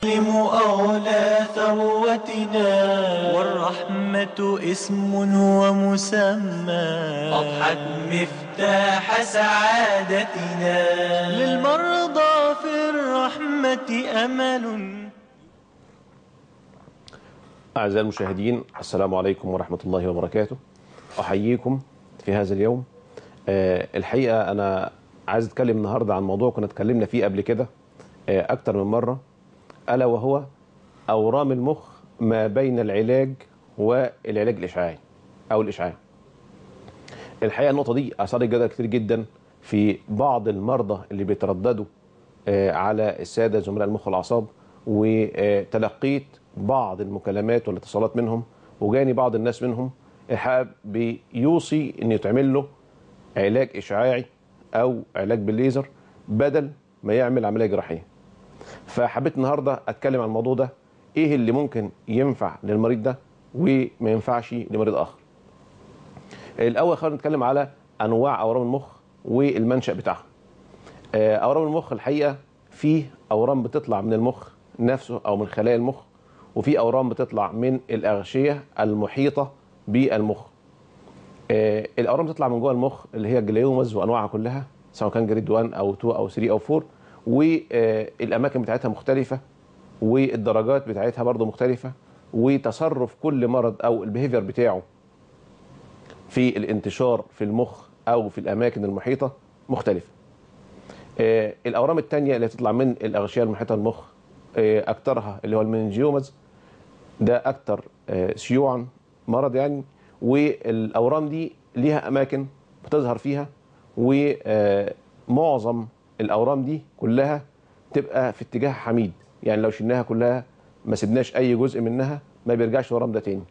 أولى ثروتنا والرحمة اسم ومسمى أضحت مفتاح سعادتنا للمرضى في الرحمة أمل أعزائي المشاهدين السلام عليكم ورحمة الله وبركاته أحييكم في هذا اليوم آه، الحقيقة أنا عايز أتكلم النهاردة عن موضوع كنا اتكلمنا فيه قبل كده آه، أكتر من مرة ألا وهو أورام المخ ما بين العلاج والعلاج الإشعاعي أو الإشعاع الحقيقة النقطة دي أثارت جدل كتير جدا في بعض المرضى اللي بيترددوا آه، على السادة زملاء المخ والأعصاب وتلقيت بعض المكالمات والاتصالات منهم وجاني بعض الناس منهم الحقيقة بيوصي ان يتعمل له علاج اشعاعي او علاج بالليزر بدل ما يعمل عمليه جراحيه. فحبيت النهارده اتكلم عن الموضوع ده ايه اللي ممكن ينفع للمريض ده وما ينفعش لمريض اخر. الاول خلينا نتكلم على انواع اورام المخ والمنشا بتاعها. آه، اورام المخ الحقيقه فيه اورام بتطلع من المخ نفسه او من خلايا المخ وفي اورام بتطلع من الاغشيه المحيطه بالمخ. آه، الاورام بتطلع من جوه المخ اللي هي الجليومز وانواعها كلها سواء كان جريد 1 او 2 او 3 او 4 والاماكن بتاعتها مختلفه والدرجات بتاعتها برضو مختلفه وتصرف كل مرض او البيهيفير بتاعه في الانتشار في المخ او في الاماكن المحيطه مختلفه. آه، الاورام الثانيه اللي بتطلع من الاغشيه المحيطه بالمخ آه، اكثرها اللي هو المنجيومز ده اكثر آه، شيوعا مرض يعني والاورام دي ليها اماكن بتظهر فيها ومعظم الاورام دي كلها تبقى في اتجاه حميد يعني لو شلناها كلها ما سبناش اي جزء منها ما بيرجعش الورم ده تاني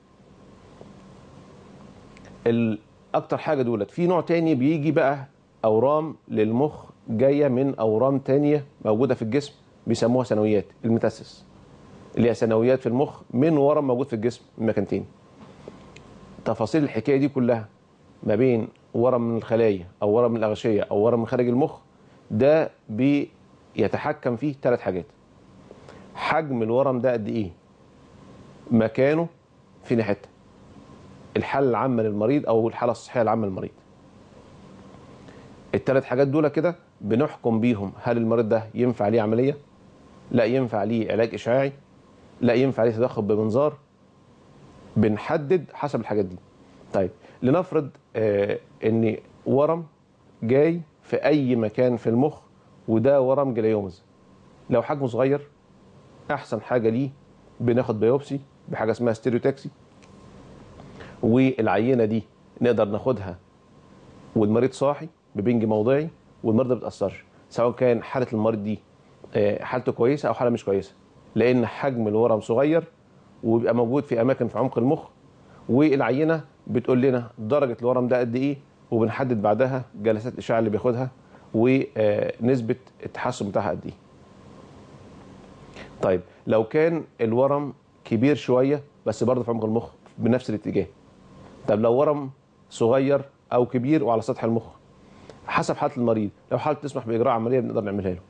الاكتر حاجه دولت في نوع تاني بيجي بقى اورام للمخ جايه من اورام تانية موجوده في الجسم بيسموها ثانويات الميتاسيس اللي هي ثانويات في المخ من ورم موجود في الجسم من مكان تاني تفاصيل الحكايه دي كلها ما بين ورم من الخلايا او ورم من الاغشيه او ورم من خارج المخ ده بيتحكم فيه ثلاث حاجات حجم الورم ده قد ايه مكانه في حته الحاله العامه للمريض او الحاله الصحيه العامه للمريض الثلاث حاجات دول كده بنحكم بيهم هل المريض ده ينفع ليه عمليه لا ينفع ليه علاج اشعاعي لا ينفع ليه تدخل بمنظار بنحدد حسب الحاجات دي طيب لنفرض آه ان ورم جاي في اي مكان في المخ وده ورم جليومز لو حجمه صغير احسن حاجه ليه بناخد بيوبسي بحاجه اسمها ستيريوتاكسي والعينه دي نقدر ناخدها والمريض صاحي ببنج موضعي والمريض ما بتاثرش سواء كان حاله المريض دي آه، حالته كويسه او حاله مش كويسه لان حجم الورم صغير وبيبقى موجود في اماكن في عمق المخ والعينه بتقول لنا درجه الورم ده قد ايه وبنحدد بعدها جلسات الاشعه اللي بياخدها ونسبه التحسن بتاعها قد ايه. طيب لو كان الورم كبير شويه بس برضه في عمق المخ بنفس الاتجاه. طب لو ورم صغير او كبير وعلى سطح المخ حسب حاله المريض لو حالته تسمح باجراء عمليه بنقدر نعملها له.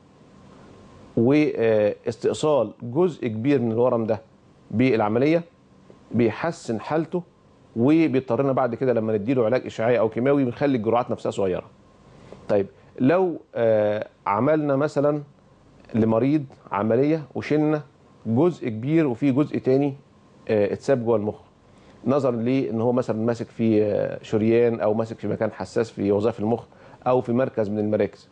واستئصال جزء كبير من الورم ده بالعمليه بيحسن حالته وبيضطرنا بعد كده لما نديله علاج اشعاعي او كيماوي بنخلي الجرعات نفسها صغيره. طيب لو آه، عملنا مثلا لمريض عمليه وشلنا جزء كبير وفي جزء تاني آه، اتساب جوه المخ. نظرا لان هو مثلا ماسك في آه، شريان او ماسك في مكان حساس في وظائف المخ او في مركز من المراكز.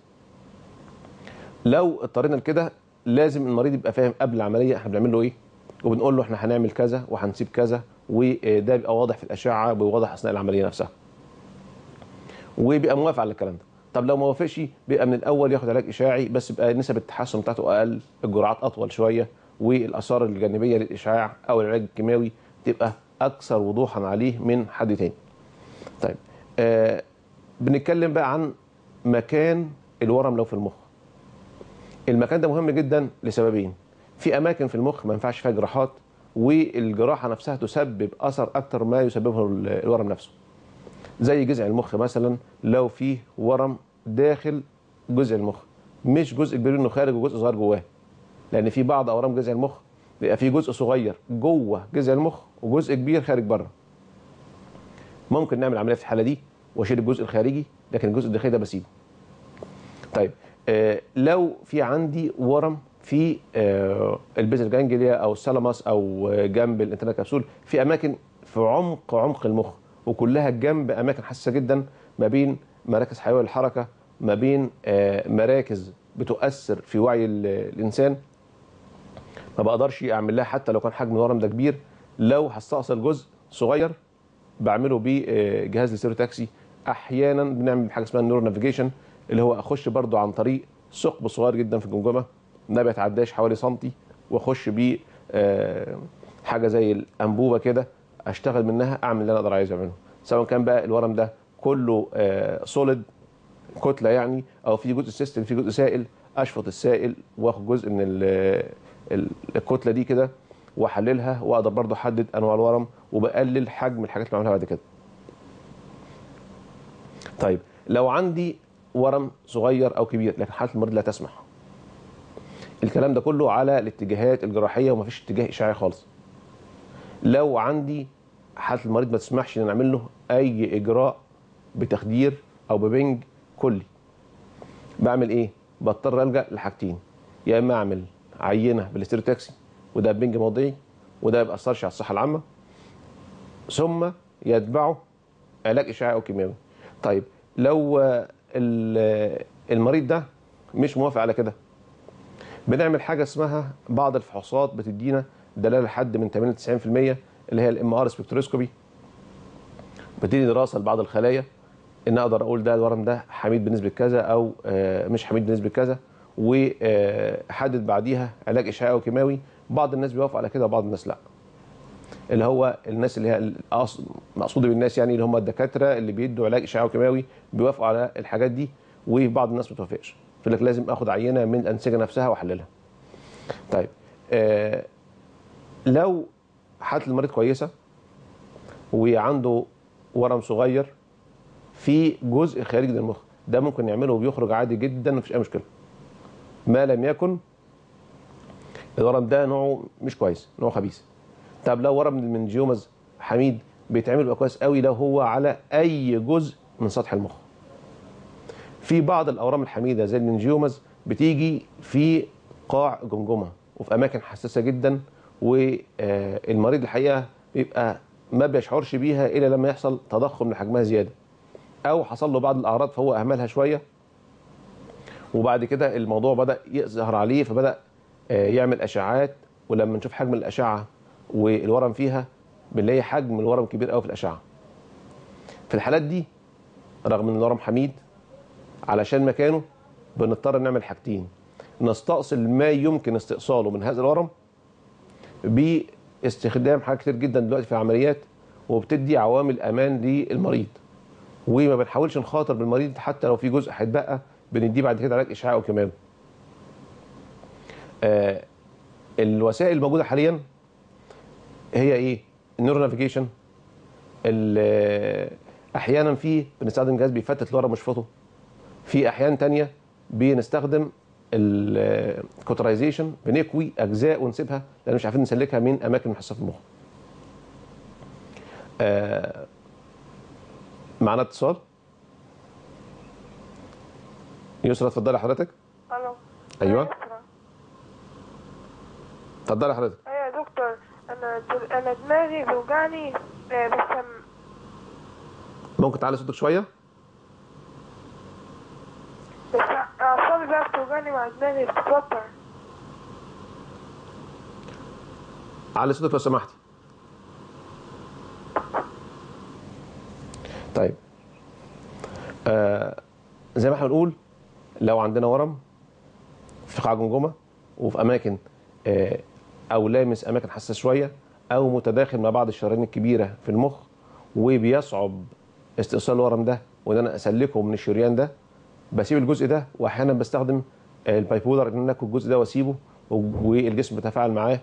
لو اضطرينا لكده لازم المريض يبقى فاهم قبل العمليه احنا بنعمل له ايه وبنقول له احنا هنعمل كذا وهنسيب كذا وده بيبقى واضح في الاشعه بيبقى واضح اثناء العمليه نفسها وبيبقى موافق على الكلام ده طب لو ما وافقش بيبقى من الاول ياخد علاج اشاعي بس يبقى نسب التحسن بتاعته اقل الجرعات اطول شويه والاثار الجانبيه للاشعاع او العلاج الكيماوي تبقى اكثر وضوحا عليه من حد تاني طيب آه بنتكلم بقى عن مكان الورم لو في المخ المكان ده مهم جدا لسببين في اماكن في المخ ما ينفعش فيها جراحات والجراحه نفسها تسبب اثر اكتر ما يسببه الورم نفسه زي جذع المخ مثلا لو فيه ورم داخل جزء المخ مش جزء كبير منه خارج وجزء صغير جواه لان في بعض اورام جذع المخ بيبقى في جزء صغير جوه جذع المخ وجزء كبير خارج بره ممكن نعمل عمليه في الحاله دي واشيل الجزء الخارجي لكن الجزء الداخلي ده بسيبه طيب آه لو في عندي ورم في آه البيزل جانجليا او السلاماس او آه جنب الانترنال كبسول في اماكن في عمق عمق المخ وكلها جنب اماكن حساسه جدا ما بين مراكز حيويه الحركه ما بين آه مراكز بتؤثر في وعي ال- الانسان ما بقدرش اعمل لها حتى لو كان حجم الورم ده كبير لو هستأصل جزء صغير بعمله بجهاز السيروتاكسي احيانا بنعمل حاجه اسمها النيورو نافيجيشن اللي هو اخش برضو عن طريق ثقب صغير جدا في الجمجمه ما بيتعداش حوالي سنتي واخش بيه آه، حاجه زي الانبوبه كده اشتغل منها اعمل اللي انا اقدر عايز اعمله سواء كان بقى الورم ده كله سوليد كتله يعني او في جزء سيستم في جزء سائل اشفط السائل واخد جزء من ال- ال- الكتله دي كده واحللها واقدر برضو احدد انواع الورم وبقلل حجم الحاجات اللي بعملها بعد كده طيب لو عندي ورم صغير او كبير لكن حاله المريض لا تسمح الكلام ده كله على الاتجاهات الجراحيه ومفيش اتجاه اشعاعي خالص لو عندي حاله المريض ما تسمحش ان نعمل له اي اجراء بتخدير او ببنج كلي بعمل ايه بضطر الجا لحاجتين يا اما اعمل عينه بالاستيروتاكسي وده بنج موضعي وده ما بيأثرش على الصحه العامه ثم يتبعه علاج اشعاعي او كيماوي طيب لو آه، ال- المريض ده مش موافق على كده بنعمل حاجه اسمها بعض الفحوصات بتدينا دلاله لحد من 80 ل 90% اللي هي الام ار سبكتروسكوبي بتدي دراسه لبعض الخلايا ان اقدر اقول ده الورم ده حميد بنسبه كذا او آه، مش حميد بنسبه كذا واحدد بعديها علاج اشعاعي وكيماوي بعض الناس بيوافقوا على كده وبعض الناس لا اللي هو الناس اللي هي الأص- مقصود بالناس يعني اللي هم الدكاتره اللي بيدوا علاج اشعاعي وكيماوي بيوافقوا على الحاجات دي وبعض الناس ما بتوافقش يقول لك لازم اخد عينه من الانسجه نفسها واحللها طيب آه لو حاله المريض كويسه وعنده ورم صغير في جزء خارجي من المخ ده ممكن نعمله وبيخرج عادي جدا مفيش اي مشكله ما لم يكن الورم ده نوعه مش كويس نوعه خبيث طب لو ورم من المنجيومز حميد بيتعمل بقى كويس قوي لو هو على اي جزء من سطح المخ في بعض الاورام الحميده زي المنجيومز بتيجي في قاع جمجمه وفي اماكن حساسه جدا والمريض الحقيقه بيبقى ما بيشعرش بيها الا لما يحصل تضخم لحجمها زياده او حصل له بعض الاعراض فهو اهملها شويه وبعد كده الموضوع بدا يظهر عليه فبدا آه، يعمل اشعاعات ولما نشوف حجم الاشعه والورم فيها بنلاقي حجم الورم كبير قوي في الاشعه في الحالات دي رغم ان الورم حميد علشان مكانه بنضطر نعمل حاجتين نستأصل ما يمكن استئصاله من هذا الورم باستخدام حاجات كتير جدا دلوقتي في العمليات وبتدي عوامل امان للمريض وما بنحاولش نخاطر بالمريض حتى لو في جزء هيتبقى بنديه بعد كده علاج اشعاعي وكيماوي. آه الوسائل الموجوده حاليا هي ايه؟ النيورو نافيجيشن احيانا في بنستخدم جهاز بيفتت الورم ويشفطه في احيان تانية بنستخدم الكوترايزيشن بنكوي اجزاء ونسيبها لان مش عارفين نسلكها من اماكن محساسه في المخ. آه معانا اتصال يسرا اتفضلي حضرتك الو أيوة. يا يسرا. اتفضلي حضرتك ايوه يا دكتور انا دل... انا دماغي بيوجعني آه، بس أم- ممكن تعلي صوتك شويه بس اعصابي بقى بتوجعني مع دماغي بتتوتر علي صوتك لو سمحتي طيب آه زي ما احنا بنقول لو عندنا ورم في قاع جمجمه وفي اماكن آه او لامس اماكن حساسه شويه او متداخل مع بعض الشرايين الكبيره في المخ وبيصعب استئصال الورم ده وان انا اسلكه من الشريان ده بسيب الجزء ده واحيانا بستخدم البايبولر ان انا اكل الجزء ده واسيبه والجسم بيتفاعل معاه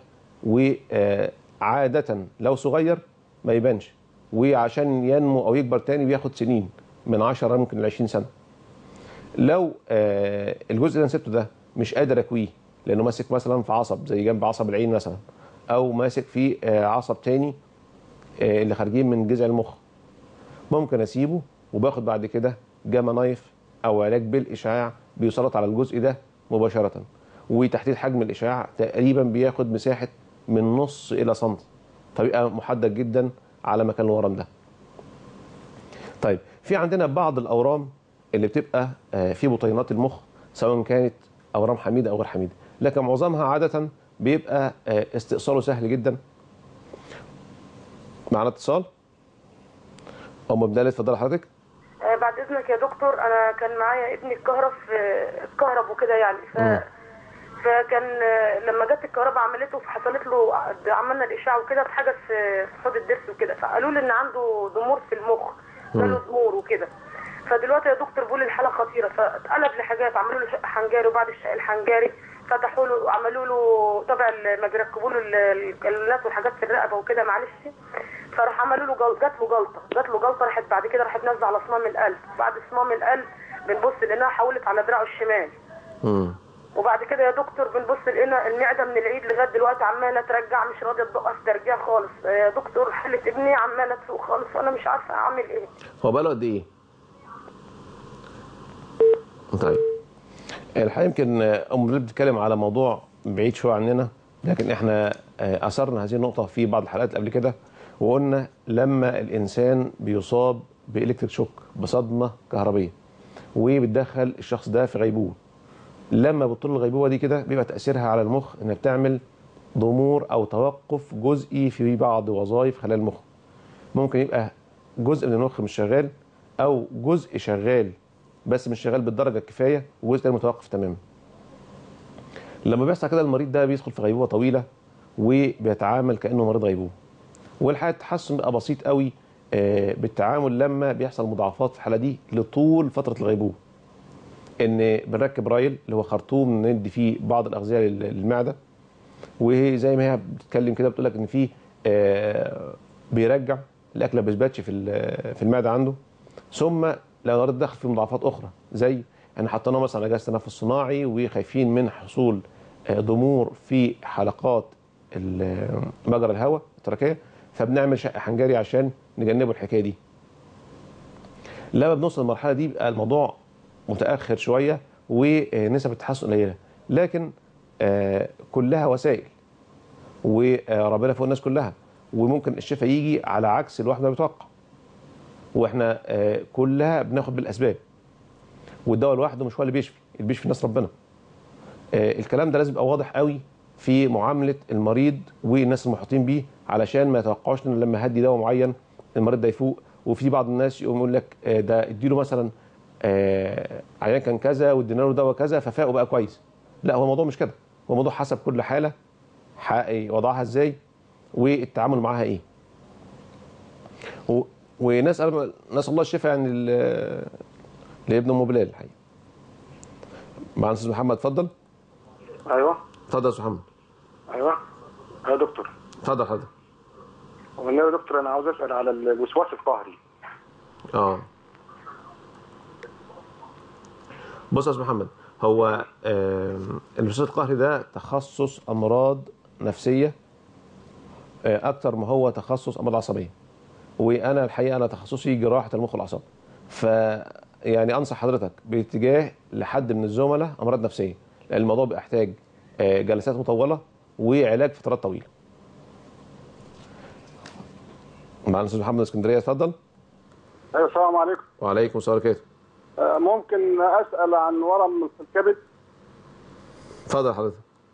وعاده لو صغير ما يبانش وعشان ينمو او يكبر تاني بياخد سنين من 10 ممكن ل 20 سنه لو آه، الجزء اللي انا سبته ده مش قادر اكويه لانه ماسك مثلا في عصب زي جنب عصب العين مثلا او ماسك في آه، عصب تاني آه، اللي خارجين من جذع المخ ممكن اسيبه وباخد بعد كده جاما نايف او علاج بالاشعاع بيسلط على الجزء ده مباشره وتحديد حجم الاشعاع تقريبا بياخد مساحه من نص الى سنتي فبيبقى محدد جدا على مكان الورم ده طيب في عندنا بعض الاورام اللي بتبقى آه، في بطينات المخ سواء كانت اورام حميده او غير حميده لكن معظمها عاده بيبقى آه، استئصاله سهل جدا معنا اتصال ام بدايه اتفضل حضرتك آه، بعد اذنك يا دكتور انا كان معايا ابني الكهرب في اتكهرب وكده يعني ف مم. فكان آه، لما جت الكهرباء عملته فحصلت له عملنا الاشعه وكده اتحجز في في حوض الضرس وكده فقالوا لي ان عنده ضمور في المخ جاله ضمور وكده فدلوقتي يا دكتور بيقول الحاله خطيره فاتقلب لحاجات عملوا له شق حنجري وبعد الشق الحنجري فتحوا له عملوا له طبع ال- ما بيركبوا له ال- الكالونات والحاجات في الرقبه وكده معلش فراح عملوا له جل... جات له جلطه جات له جلطه راحت بعد كده راحت نازله على صمام القلب بعد صمام القلب بنبص لانها حولت على دراعه الشمال امم وبعد كده يا دكتور بنبص لقينا المعده من العيد لغايه دلوقتي عماله ترجع مش راضيه تدق في ترجيع خالص يا دكتور حاله ابني عماله تسوق خالص وانا مش عارفه اعمل ايه هو بقاله قد ايه؟ طيب الحقيقه يمكن آه، ام بلال بتتكلم على موضوع بعيد شويه عننا لكن احنا آه، اثرنا هذه النقطه في بعض الحلقات اللي قبل كده وقلنا لما الانسان بيصاب بالكتريك شوك بصدمه كهربيه وبتدخل الشخص ده في غيبوبه لما بتطول الغيبوبه دي كده بيبقى تاثيرها على المخ انها بتعمل ضمور او توقف جزئي في بعض وظائف خلايا المخ ممكن يبقى جزء من المخ مش شغال او جزء شغال بس مش شغال بالدرجه الكفايه وجزء تاني متوقف تماما لما بيحصل كده المريض ده بيدخل في غيبوبه طويله وبيتعامل كانه مريض غيبوبه والحقيقه التحسن بقى بسيط قوي آه، بالتعامل لما بيحصل مضاعفات في الحاله دي لطول فتره الغيبوبه ان بنركب رايل اللي هو خرطوم ندي فيه بعض الاغذيه لل- للمعده وزي ما هي بتتكلم كده بتقول لك ان في آه، بيرجع الاكل ما بيثبتش في ال- في المعده عنده ثم لو المريض دخل في مضاعفات اخرى زي ان حطيناه مثلا على جهاز تنفس صناعي وخايفين من حصول آه، ضمور في حلقات ال- مجرى الهواء التركيه فبنعمل شق حنجري عشان نجنبه الحكايه دي لما بنوصل للمرحله دي بيبقى الموضوع متاخر شويه ونسب التحسن قليله لكن آه، كلها وسائل وربنا فوق الناس كلها وممكن الشفاء يجي على عكس الواحد ما بيتوقع واحنا آه، كلها بناخد بالاسباب والدواء لوحده مش هو اللي بيشفي اللي بيشفي الناس ربنا آه، الكلام ده لازم يبقى واضح قوي في معامله المريض والناس المحيطين بيه علشان ما يتوقعوش ان لما هدي دواء معين المريض ده يفوق وفي بعض الناس يقوم يقول لك آه، ده اديله مثلا آه، عيان كان كذا وادينا له دواء كذا ففاق وبقى كويس لا هو الموضوع مش كده هو الموضوع حسب كل حاله حقيقي وضعها ازاي والتعامل معاها ايه و... ونسال نسال الله الشفاء يعني ل- لابن ام بلال الحقيقه معنا استاذ محمد اتفضل ايوه اتفضل يا استاذ محمد ايوه يا دكتور اتفضل حضرتك والله يا دكتور انا عاوز اسال على الوسواس القهري اه بص يا استاذ محمد هو آم، الوسواس القهري ده تخصص امراض نفسيه آه، اكتر ما هو تخصص امراض عصبيه وانا الحقيقه انا تخصصي جراحه المخ والاعصاب ف يعني انصح حضرتك باتجاه لحد من الزملاء امراض نفسيه لان الموضوع بيحتاج آه، جلسات مطوله وعلاج فترات طويله معنا الاستاذ محمد من اسكندريه اتفضل ايوه السلام عليكم وعليكم السلام ورحمه الله آه، ممكن اسال عن ورم في الكبد اتفضل حضرتك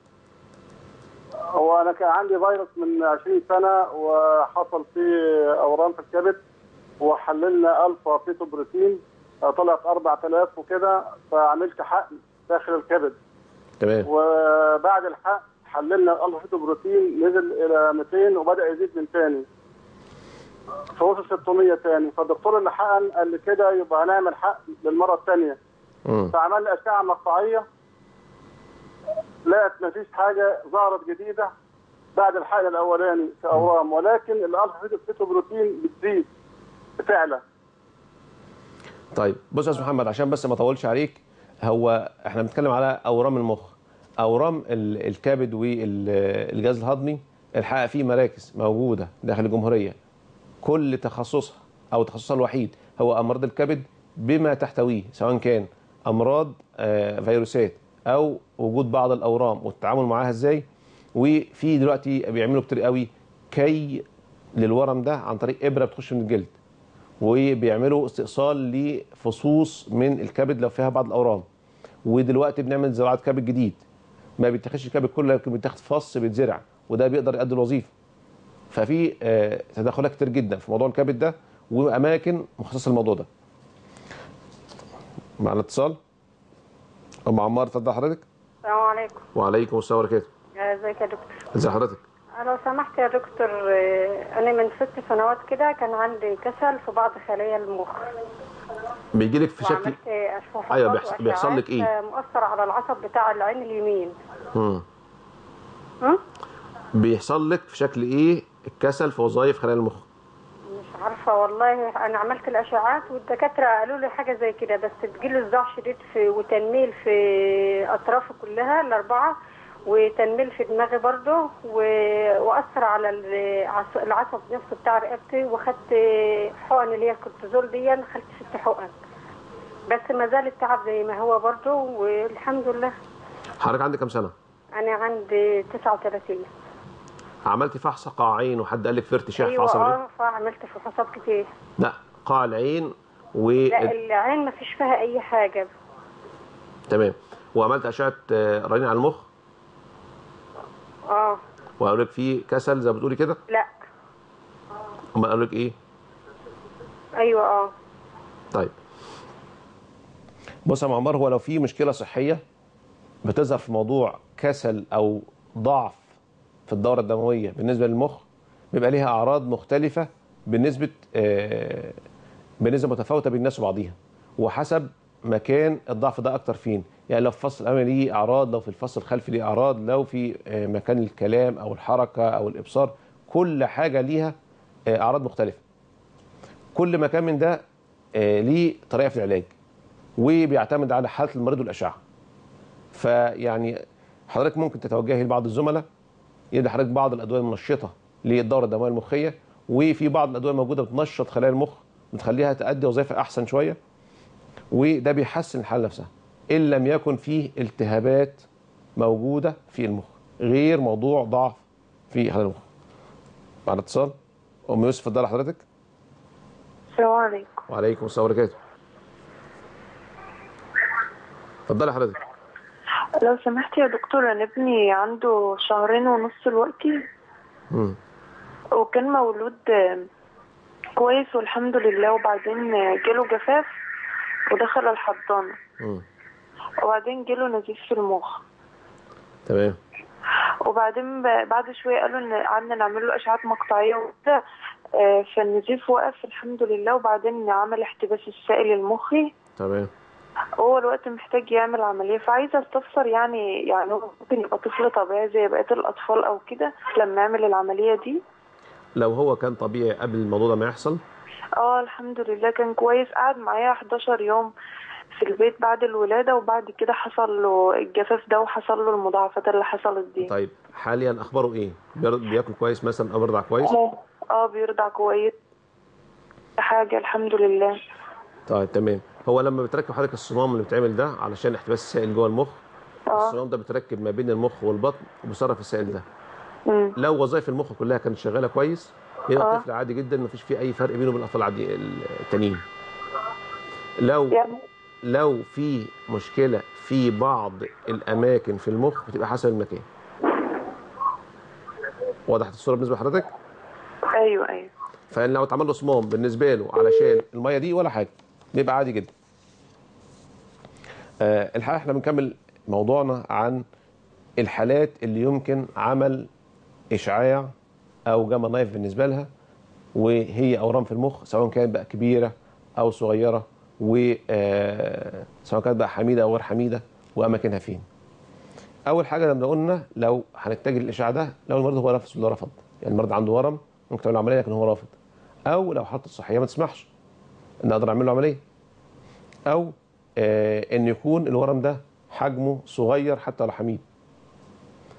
هو انا كان عندي فيروس من 20 سنه وحصل فيه اورام في الكبد وحللنا الفا فيتو بروتين آه، طلعت 4000 وكده فعملت حقن داخل الكبد تمام وبعد الحقن حللنا الفا فيتو بروتين نزل الى 200 وبدا يزيد من تاني فوصل 600 تاني فالدكتور اللي حقن قال لي كده يبقى هنعمل حقن للمره الثانيه مم. فعملنا اشعه مقطعيه لقت مفيش حاجه ظهرت جديده بعد الحقن الاولاني في اورام ولكن الالفا فيتو بروتين بتزيد بتعلى طيب بص يا استاذ محمد عشان بس ما اطولش عليك هو احنا بنتكلم على اورام المخ اورام ال- الكبد والجهاز الهضمي الحقيقه في مراكز موجوده داخل الجمهوريه كل تخصصها او تخصصها الوحيد هو امراض الكبد بما تحتويه سواء كان امراض آه، فيروسات او وجود بعض الاورام والتعامل معاها ازاي وفي دلوقتي بيعملوا كتير قوي كي للورم ده عن طريق ابره بتخش من الجلد وبيعملوا استئصال لفصوص من الكبد لو فيها بعض الاورام ودلوقتي بنعمل زراعه كبد جديد ما بيتاخدش الكبد كله لكن بيتاخد فص بيتزرع وده بيقدر يؤدي الوظيفه ففي آه، تدخلات كتير جدا في موضوع الكبد ده واماكن مخصصه للموضوع ده معنا اتصال ام عمار اتفضل حضرتك السلام عليكم وعليكم السلام ورحمه الله ازيك يا دكتور ازي حضرتك لو سمحت يا دكتور آه، انا من ست سنوات كده كان عندي كسل في بعض خلايا المخ بيجي لك في شكل وعملت اشفاحات أيوة، بيحص- بيحصل لك وأشعاعات، إيه؟ آه، مؤثر على العصب بتاع العين اليمين مم. ها؟ بيحصل لك في شكل ايه الكسل في وظائف خلايا المخ مش عارفه والله انا عملت الاشعاعات والدكاتره قالوا لي حاجه زي كده بس بتجيله صداع شديد في وتنميل في اطرافه كلها الاربعه وتنميل في دماغي برضه و... واثر على العص- العصب نفسه بتاع رقبتي وخدت حقن اللي هي الكورتيزول دي خدت ست حقن بس ما زال التعب زي ما هو برضه والحمد لله حضرتك عندك كام سنه انا عندي 39 عملتي فحص قاع عين وحد قال لك في ارتشاح في ايوه عصب العين اه فعملت فحوصات كتير لا قاع العين و لا العين ما فيش فيها اي حاجه تمام وعملت اشعه آه، رنين على المخ اه وقالوا لك في كسل زي ما بتقولي كده لا هم قالوا لك ايه ايوه اه طيب بص يا معمر هو لو في مشكله صحيه بتظهر في موضوع كسل او ضعف في الدوره الدمويه بالنسبه للمخ بيبقى ليها اعراض مختلفه بالنسبه آه، بنسبه متفاوته بين الناس وبعضيها وحسب مكان الضعف ده اكتر فين يعني لو في الفصل الامامي ليه اعراض لو في الفصل الخلفي ليه اعراض لو في آه، مكان الكلام او الحركه او الابصار كل حاجه ليها آه، اعراض مختلفه كل مكان من ده آه، ليه طريقه في العلاج وبيعتمد على حاله المريض والاشعه فيعني حضرتك ممكن تتوجهي لبعض الزملاء يدي حضرتك بعض الادويه المنشطه للدوره الدمويه المخيه وفي بعض الادويه الموجوده بتنشط خلايا المخ بتخليها تأدي وظيفه احسن شويه وده بيحسن الحاله نفسها ان لم يكن فيه التهابات موجوده في المخ غير موضوع ضعف في خلايا المخ بعد اتصال ام يوسف اتفضلي حضرتك السلام عليكم وعليكم السلام ورحمه الله اتفضلي حضرتك لو سمحت يا دكتور انا ابني عنده شهرين ونص دلوقتي مم. وكان مولود آه، كويس والحمد لله وبعدين آه، جاله جفاف ودخل الحضانة مم. وبعدين جاله نزيف في المخ تمام وبعدين ب- بعد شوية قالوا ان قعدنا نعمل له اشعات مقطعية وكده آه، فالنزيف وقف الحمد لله وبعدين عمل احتباس السائل المخي تمام هو الوقت محتاج يعمل عملية فعايزة استفسر يعني يعني هو ممكن يبقى طفل طبيعي زي بقية الأطفال أو كده لما يعمل العملية دي لو هو كان طبيعي قبل الموضوع ده ما يحصل اه الحمد لله كان كويس قعد معايا 11 يوم في البيت بعد الولادة وبعد كده حصل له الجفاف ده وحصل له المضاعفات اللي حصلت دي طيب حاليا اخباره ايه بير- بياكل كويس مثلا او بيرضع كويس اه اه بيرضع كويس حاجة الحمد لله طيب تمام هو لما بتركب حضرتك الصمام اللي بتعمل ده علشان احتباس السائل جوه المخ اه الصمام ده بتركب ما بين المخ والبطن وبيصرف السائل ده مم. لو وظائف المخ كلها كانت شغاله كويس يبقى آه. طفل عادي جدا مفيش فيه اي فرق بينه وبين الاطفال العادي التانيين لو يعني لو في مشكله في بعض الاماكن في المخ بتبقى حسب المكان وضحت الصوره بالنسبه لحضرتك ايوه ايوه فان لو اتعمل له صمام بالنسبه له علشان الميه دي ولا حاجه بيبقى عادي جدا آه الحقيقه احنا بنكمل موضوعنا عن الحالات اللي يمكن عمل اشعاع او جاما نايف بالنسبه لها وهي اورام في المخ سواء كانت بقى كبيره او صغيره و آه، سواء كانت بقى حميده او غير حميده واماكنها فين اول حاجه لما قلنا لو هنتجه للاشعاع ده لو المريض هو نفسه اللي رفض يعني المريض عنده ورم ممكن تعمل له عمليه لكن هو رافض او لو حالته الصحيه ما تسمحش ان اقدر اعمل له عمليه او آه ان يكون الورم ده حجمه صغير حتى لو حميد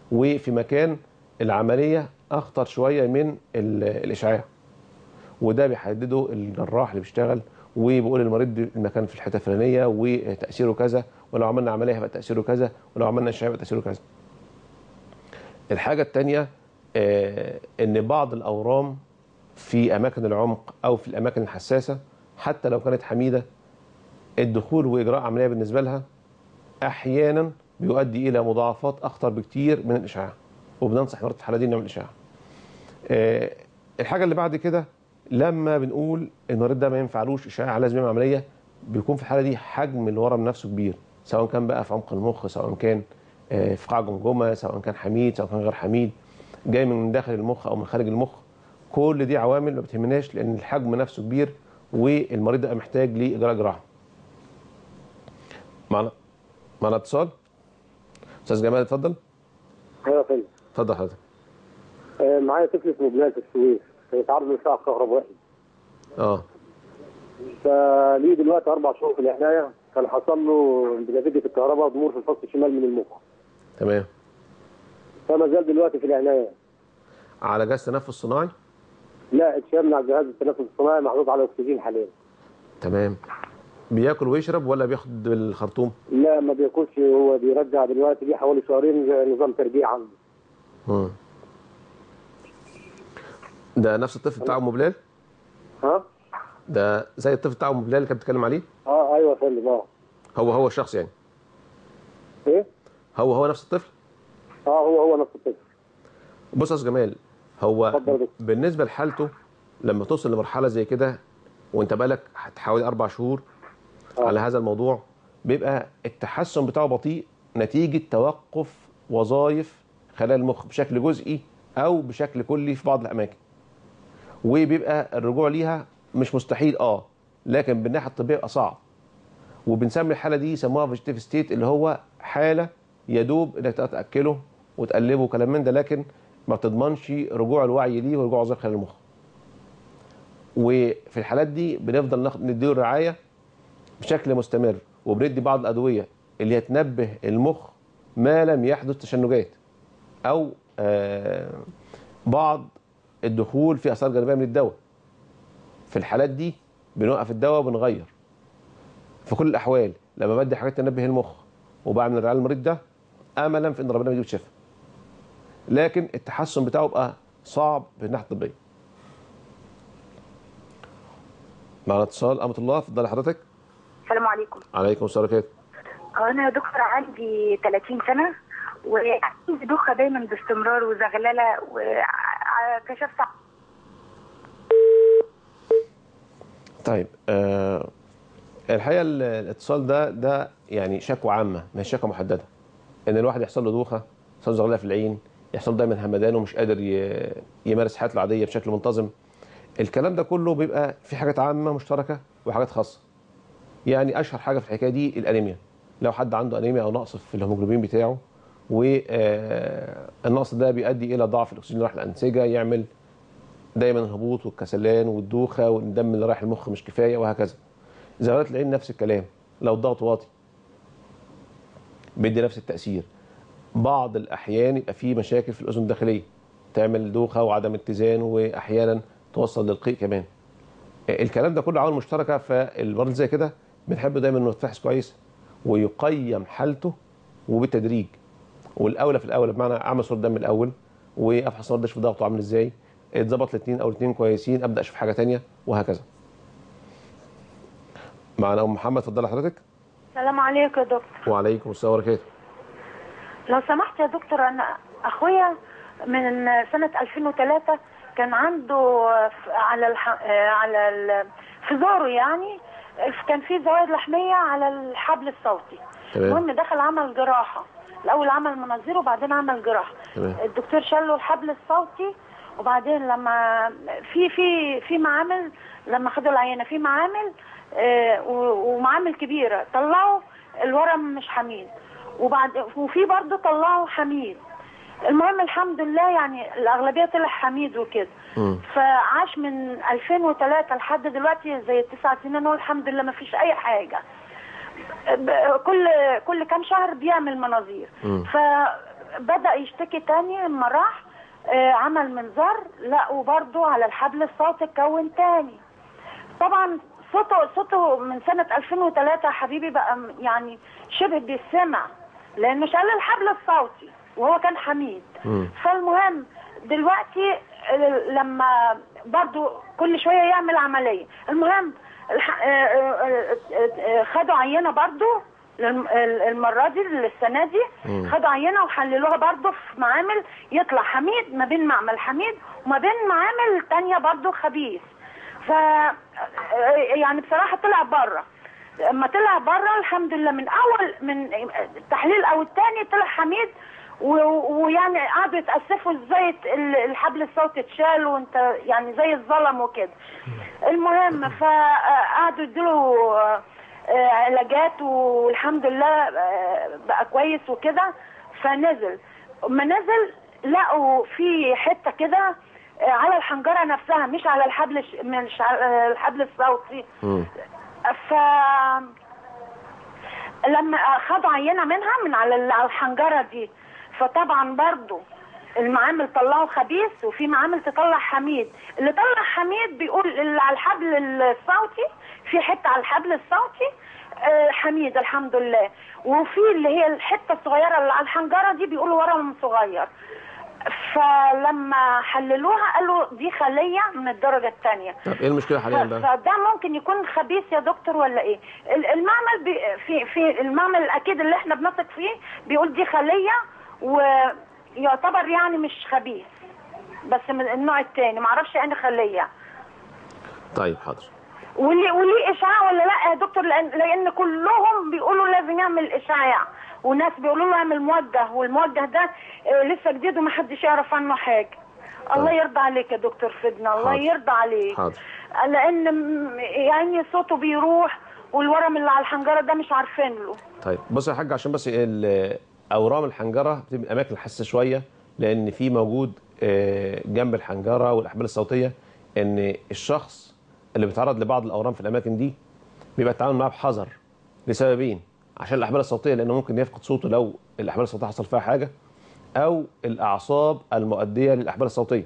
وفي مكان العمليه اخطر شويه من ال- الاشعاع وده بيحدده الجراح اللي بيشتغل وبيقول للمريض المكان في الحته الفلانيه وتاثيره كذا ولو عملنا عمليه هيبقى تاثيره كذا ولو عملنا اشعاع هيبقى تاثيره كذا. الحاجه الثانيه ان بعض الاورام في اماكن العمق او في الاماكن الحساسه حتى لو كانت حميده الدخول واجراء عمليه بالنسبه لها احيانا بيؤدي الى مضاعفات اخطر بكتير من الاشعاع وبننصح مرات في الحاله دي نعمل اشعاع. آه، الحاجه اللي بعد كده لما بنقول المريض ده ما ينفعلوش اشعاع لازم يعمل عمليه بيكون في الحاله دي حجم الورم نفسه كبير سواء كان بقى في عمق المخ سواء كان آه، في قاع جمجمه سواء كان حميد سواء كان غير حميد جاي من داخل المخ او من خارج المخ كل دي عوامل ما بتهمناش لان الحجم نفسه كبير والمريض ده محتاج لاجراء جراحه. معنا معنا اتصال استاذ جمال اتفضل ايوه يا فندم اتفضل حضرتك آه، معايا طفل اسمه بلال في السويس كان يتعرض لإشعاع كهربائي اه فليه دلوقتي اربع شهور في العنايه كان حصل له بنتيجه الكهرباء ضمور في الفص الشمال من المخ تمام فما زال دلوقتي في العنايه على جهاز تنفس صناعي لا اتشال من على جهاز التنفس الصناعي محطوط على اكسجين حاليا تمام بياكل ويشرب ولا بياخد بالخرطوم لا ما بياكلش هو بيرجع دلوقتي دي حوالي شهرين نظام ترجيع عنده مم. ده نفس الطفل بتاع ام بلال ها ده زي الطفل بتاع ام بلال اللي كانت بتتكلم عليه اه ايوه يا فندم اه هو هو الشخص يعني ايه هو هو نفس الطفل اه هو هو نفس الطفل بص يا أستاذ جمال هو اتفضل يا دكتور. بالنسبه لحالته لما توصل لمرحله زي كده وانت بقالك حوالي اربع شهور على هذا الموضوع بيبقى التحسن بتاعه بطيء نتيجه توقف وظائف خلايا المخ بشكل جزئي او بشكل كلي في بعض الاماكن وبيبقى الرجوع ليها مش مستحيل اه لكن بالناحيه الطبيه بيبقى صعب وبنسمي الحاله دي يسموها فيجيتيف ستيت اللي هو حاله يدوب انك تقدر تاكله وتقلبه وكلام من ده لكن ما بتضمنش رجوع الوعي ليه ورجوع وظائف خلايا المخ وفي الحالات دي بنفضل ناخد نديله رعايه بشكل مستمر وبندي بعض الادويه اللي هي تنبه المخ ما لم يحدث تشنجات او آه بعض الدخول في اثار جانبيه من الدواء في الحالات دي بنوقف الدواء وبنغير في كل الاحوال لما بدي حاجات تنبه المخ وبعمل الرعايه للمريض ده املا في ان ربنا يجيب الشفاء لكن التحسن بتاعه بقى صعب في الناحيه الطبيه معنا اتصال امة الله اتفضلي حضرتك السلام عليكم عليكم السلام ورحمه الله هو انا يا دكتور عندي 30 سنه وعندي دوخه دايما باستمرار وزغلله وكشفت طيب آه الحقيقه ال- الاتصال ده ده يعني شكوى عامه ما هي شكوى محدده ان الواحد يحصل له دوخه يحصل له زغلله في العين يحصل له دايما همدان ومش قادر ي- يمارس حياته العاديه بشكل منتظم الكلام ده كله بيبقى في حاجات عامه مشتركه وحاجات خاصه يعني اشهر حاجه في الحكايه دي الانيميا لو حد عنده انيميا او نقص في الهيموجلوبين بتاعه والنقص ده بيؤدي الى ضعف الاكسجين اللي رايح الانسجه يعمل دايما الهبوط والكسلان والدوخه والدم اللي رايح المخ مش كفايه وهكذا زغلات العين نفس الكلام لو الضغط واطي بيدي نفس التاثير بعض الاحيان يبقى في مشاكل في الاذن الداخليه تعمل دوخه وعدم اتزان واحيانا توصل للقيء كمان الكلام ده كله عوامل مشتركه فالمريض زي كده بنحب دايما انه يتفحص كويس ويقيم حالته وبالتدريج والاولى في الاولى بمعنى اعمل صوره دم الاول وافحص المريض اشوف ضغطه عامل ازاي اتظبط الاثنين او الاثنين كويسين ابدا اشوف حاجه تانية وهكذا معنا ام محمد اتفضلي حضرتك السلام عليكم يا دكتور وعليكم السلام ورحمه الله لو سمحت يا دكتور انا اخويا من سنة 2003 كان عنده ف- على الح... آه، على ال... في زوره يعني كان في زوائد لحمية على الحبل الصوتي تمام. المهم دخل عمل جراحة الاول عمل مناظير وبعدين عمل جراحة تمام. الدكتور شال له الحبل الصوتي وبعدين لما في في في معامل لما خدوا العينه في معامل آه، و- ومعامل كبيره طلعوا الورم مش حميد وبعد وفي برضه طلعوا حميد المهم الحمد لله يعني الاغلبيه طلع حميد وكده مم. فعاش من 2003 لحد دلوقتي زي التسع سنين والحمد لله ما فيش اي حاجه ب- كل كل كام شهر بيعمل مناظير مم. ف بدا يشتكي تاني لما راح آه، عمل منظار لقوا برضو على الحبل الصوتي اتكون تاني طبعا صوته صوته من سنة 2003 يا حبيبي بقى م- يعني شبه بيسمع لأنه شال الحبل الصوتي وهو كان حميد مم. فالمهم دلوقتي ال- لما برضو كل شوية يعمل عملية المهم الح- آه، آه، آه، آه، خدوا عينة برضو للم- ال- المرة دي السنة دي مم. خدوا عينة وحللوها برضو في معامل يطلع حميد ما بين معمل حميد وما بين معامل تانية برضو خبيث ف يعني بصراحة طلع بره لما طلع بره الحمد لله من اول من التحليل او الثاني طلع حميد و- ويعني قعدوا يتاسفوا ازاي ت- ال- الحبل الصوتي اتشال وانت يعني زي الظلم وكده المهم فقعدوا يديله آه، علاجات والحمد لله آه، بقى كويس وكده فنزل ما نزل لقوا في حته كده آه، على الحنجره نفسها مش على الحبل الش- مش على الحبل الصوتي مم. ف لما خدوا عينه منها من على ال- على الحنجره دي فطبعا برضو المعامل طلعوا خبيث وفي معامل تطلع حميد اللي طلع حميد بيقول اللي على الحبل الصوتي في حته على الحبل الصوتي آه، حميد الحمد لله وفي اللي هي الحته الصغيره اللي على الحنجره دي بيقولوا ورم صغير فلما حللوها قالوا دي خليه من الدرجه الثانيه طب ايه المشكله حاليا ف- بقى؟ فده ممكن يكون خبيث يا دكتور ولا ايه ال- المعمل بي في في المعمل الاكيد اللي احنا بنثق فيه بيقول دي خليه ويعتبر يعني مش خبيث بس من النوع الثاني معرفش يعني خليه طيب حاضر وليه وليه اشعاع ولا لا يا دكتور لان لان كلهم بيقولوا لازم يعمل اشعاع وناس بيقولوا له اعمل موجه والموجه ده آه، لسه جديد ومحدش يعرف عنه حاجه الله يرضى عليك يا دكتور فدنا الله حاضر. يرضى عليك حاضر لان م- يعني صوته بيروح والورم اللي على الحنجره ده مش عارفين له طيب بص يا حاج عشان بس ال- اورام الحنجره بتبقى اماكن حساسه شويه لان في موجود آه، جنب الحنجره والاحبال الصوتيه ان الشخص اللي بيتعرض لبعض الاورام في الاماكن دي بيبقى التعامل معاه بحذر لسببين عشان الاحبال الصوتيه لانه ممكن يفقد صوته لو الاحبال الصوتيه حصل فيها حاجه او الاعصاب المؤديه للاحبال الصوتيه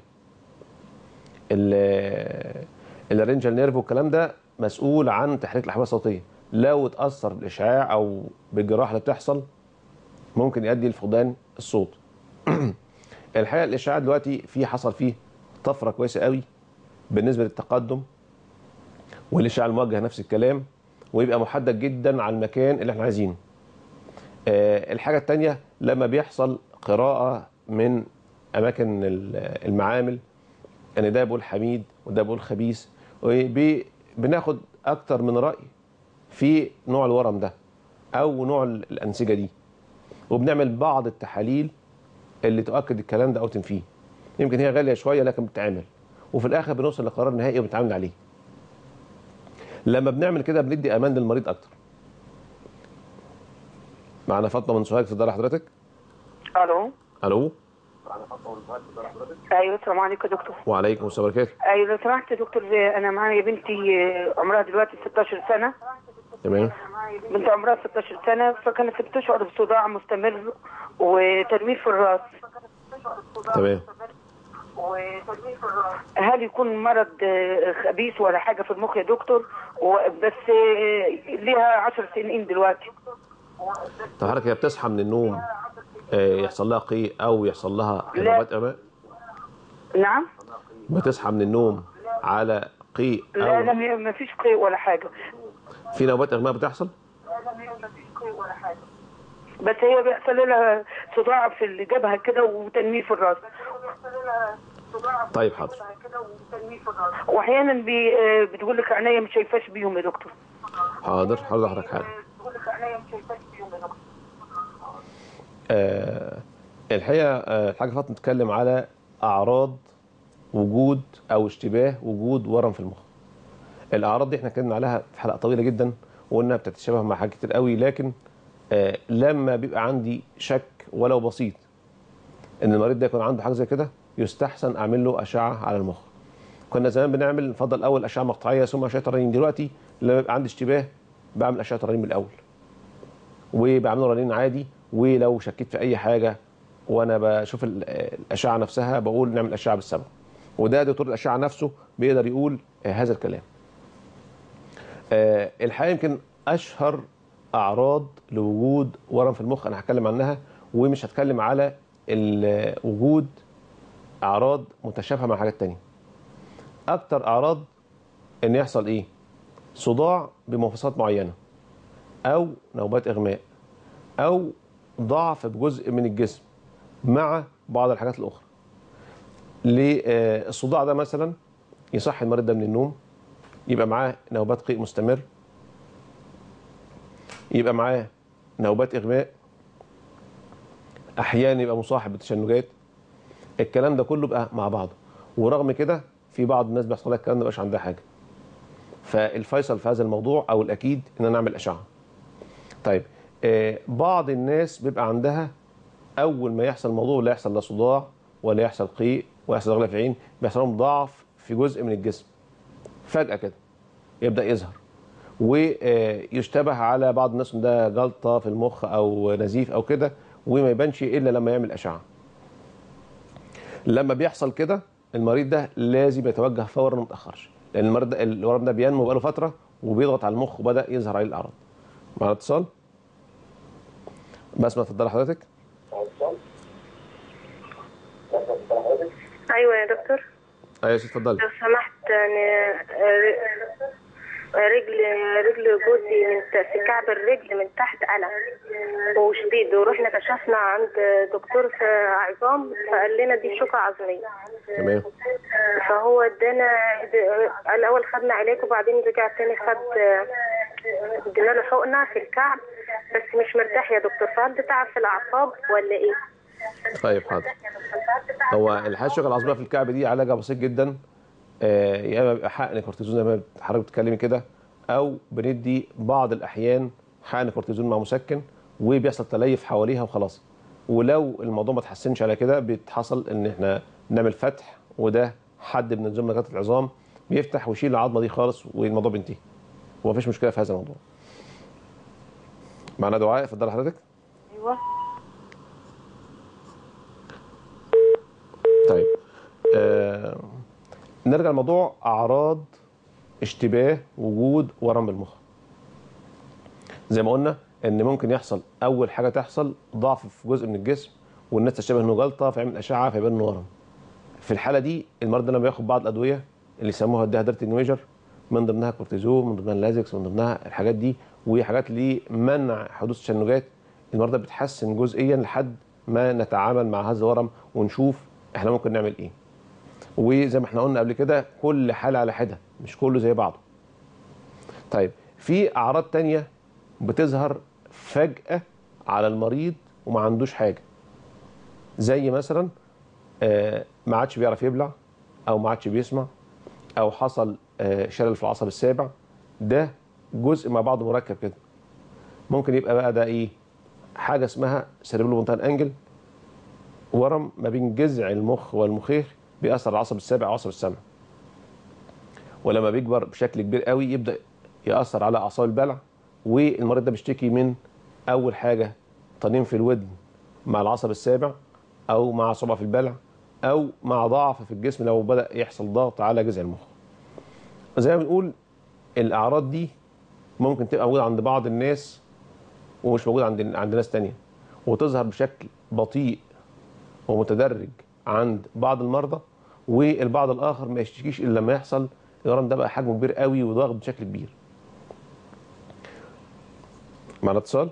ال- الرينجال نيرف والكلام ده مسؤول عن تحريك الاحبال الصوتيه لو اتاثر بالاشعاع او بالجراحه اللي بتحصل ممكن يؤدي لفقدان الصوت الحقيقه الاشعاع دلوقتي في حصل فيه طفره كويسه قوي بالنسبه للتقدم والاشعاع الموجه نفس الكلام ويبقى محدد جدا على المكان اللي احنا عايزينه آه، الحاجه الثانيه لما بيحصل قراءه من اماكن ال- المعامل ان ده بيقول حميد وده بيقول خبيث وبناخد اكتر من راي في نوع الورم ده او نوع ال- الانسجه دي وبنعمل بعض التحاليل اللي تؤكد الكلام ده او تنفيه يمكن هي غاليه شويه لكن بتتعمل وفي الاخر بنوصل لقرار نهائي وبنتعامل عليه لما بنعمل كده بندي امان للمريض اكتر معنا فاطمه من سوهاج في دار حضرتك الو الو ايوه السلام عليكم يا دكتور وعليكم السلام وبركاته ايوه لو سمحت يا دكتور انا معايا بنتي آه، عمرها دلوقتي 16 سنه تمام بنت عمرها 16 سنه فكانت بتشعر بصداع مستمر وتنميل في الراس تمام هل يكون مرض آه، خبيث ولا حاجه في المخ يا دكتور و- بس آه، ليها 10 سنين دلوقتي طب حضرتك هي بتصحى من النوم آه، يحصل لها قيء او يحصل لها لا. نوبات اغماء نعم بتصحى من النوم على قيء لا لا او ما فيش قيء ولا حاجه في نوبات اغماء بتحصل بس هي بيحصل لها صداع في الجبهه كده وتنميل في الراس طيب حاضر واحيانا بي آه، بتقول لك عينيا مش شايفاش بيهم يا دكتور حاضر حاضر حضرتك حاضر آه الحقيقه آه الحاجه فاطمه بتتكلم على اعراض وجود او اشتباه وجود ورم في المخ الاعراض دي احنا اتكلمنا عليها في حلقه طويله جدا وقلنا بتتشابه مع حاجات كتير قوي لكن آه لما بيبقى عندي شك ولو بسيط ان المريض ده يكون عنده حاجه زي كده يستحسن اعمل له اشعه على المخ كنا زمان بنعمل نفضل اول اشعه مقطعيه ثم اشعه رنين دلوقتي لما يبقى عندي اشتباه بعمل اشعه رنين من الاول وبعمله رنين عادي ولو شكيت في اي حاجه وانا بشوف ال- الاشعه نفسها بقول نعمل اشعه بالصبغه وده دكتور الاشعه نفسه بيقدر يقول آه، هذا الكلام آه، الحقيقه يمكن اشهر اعراض لوجود ورم في المخ انا هتكلم عنها ومش هتكلم على ال- وجود اعراض متشابهه مع حاجات تانية اكتر اعراض ان يحصل ايه صداع بمفاصلات معينه او نوبات اغماء او ضعف بجزء من الجسم مع بعض الحاجات الاخرى للصداع ده مثلا يصحي المريض ده من النوم يبقى معاه نوبات قيء مستمر يبقى معاه نوبات اغماء احيانا يبقى مصاحب بتشنجات الكلام ده كله بقى مع بعضه ورغم كده في بعض الناس بيحصل لها الكلام ده مبقاش عندها حاجه فالفيصل في هذا الموضوع او الاكيد ان انا اعمل اشعه طيب آه بعض الناس بيبقى عندها اول ما يحصل الموضوع لا يحصل لا صداع ولا يحصل قيء ولا يحصل غلة في العين بيحصل لهم ضعف في جزء من الجسم فجأة كده يبدأ يظهر ويشتبه على بعض الناس ان ده جلطة في المخ او نزيف او كده وما يبانش الا لما يعمل اشعة لما بيحصل كده المريض ده لازم يتوجه فورا وما يتاخرش لان المريض ده الورم ده بينمو بقاله فتره وبيضغط على المخ وبدا يظهر عليه الاعراض معنا اتصال بسمة اتفضلي حضرتك ايوه يا دكتور ايوه يا ستي اتفضلي لو سمحت يعني رجل رجل جوزي من ت- في كعب الرجل من تحت ألم وشديد ورحنا كشفنا عند دكتور في عظام فقال لنا دي شوكة عظمية تمام فهو ادانا الأول خدنا علاج وبعدين رجع تاني خد ادينا له حقنة في الكعب بس مش مرتاح يا دكتور فهل ده تعب في الأعصاب ولا إيه؟ طيب حاضر هو الحقيقه الشوكه العصبيه في الكعب دي علاجها بسيط جدا آه، يا اما بيبقى حقن كورتيزون زي ما حضرتك بتتكلمي كده او بندي بعض الاحيان حقن كورتيزون مع مسكن وبيحصل تليف حواليها وخلاص ولو الموضوع ما اتحسنش على كده بيتحصل ان احنا نعمل فتح وده حد من نظام نجاة العظام بيفتح ويشيل العظمه دي خالص والموضوع بينتهي ومفيش مشكله في هذا الموضوع معنا دعاء اتفضل حضرتك ايوه طيب آه نرجع لموضوع اعراض اشتباه وجود ورم بالمخ زي ما قلنا ان ممكن يحصل اول حاجه تحصل ضعف في جزء من الجسم والناس تشتبه انه جلطه فيعمل اشعه فيبان انه ورم في الحاله دي المريض ده لما بياخد بعض الادويه اللي يسموها الديهيدريتنج ميجر من ضمنها كورتيزون من ضمنها اللازكس من ضمنها الحاجات دي وحاجات لمنع حدوث تشنجات المرضى بتحسن جزئيا لحد ما نتعامل مع هذا الورم ونشوف احنا ممكن نعمل ايه وزي ما احنا قلنا قبل كده كل حاله على حده مش كله زي بعضه طيب في اعراض تانية بتظهر فجأة على المريض وما عندوش حاجة زي مثلا آه، ما عادش بيعرف يبلع او ما عادش بيسمع او حصل آه، شلل في العصب السابع ده جزء مع بعض مركب كده ممكن يبقى بقى ده ايه حاجه اسمها سيربيلو مونتان انجل ورم ما بين جذع المخ والمخيخ بيأثر على العصب السابع او عصب السمع ولما بيكبر بشكل كبير قوي يبدأ يأثر على أعصاب البلع والمريض ده بيشتكي من أول حاجة طنين في الودن مع العصب السابع أو مع صعوبة في البلع أو مع ضعف في الجسم لو بدأ يحصل ضغط على جذع المخ زي ما بنقول الأعراض دي ممكن تبقى موجودة عند بعض الناس ومش موجودة عند عند ناس تانية وتظهر بشكل بطيء ومتدرج عند بعض المرضى والبعض الآخر ما يشتكيش إلا لما يحصل الورم ده بقى حجمه كبير قوي وضاغط بشكل كبير معنا اتصال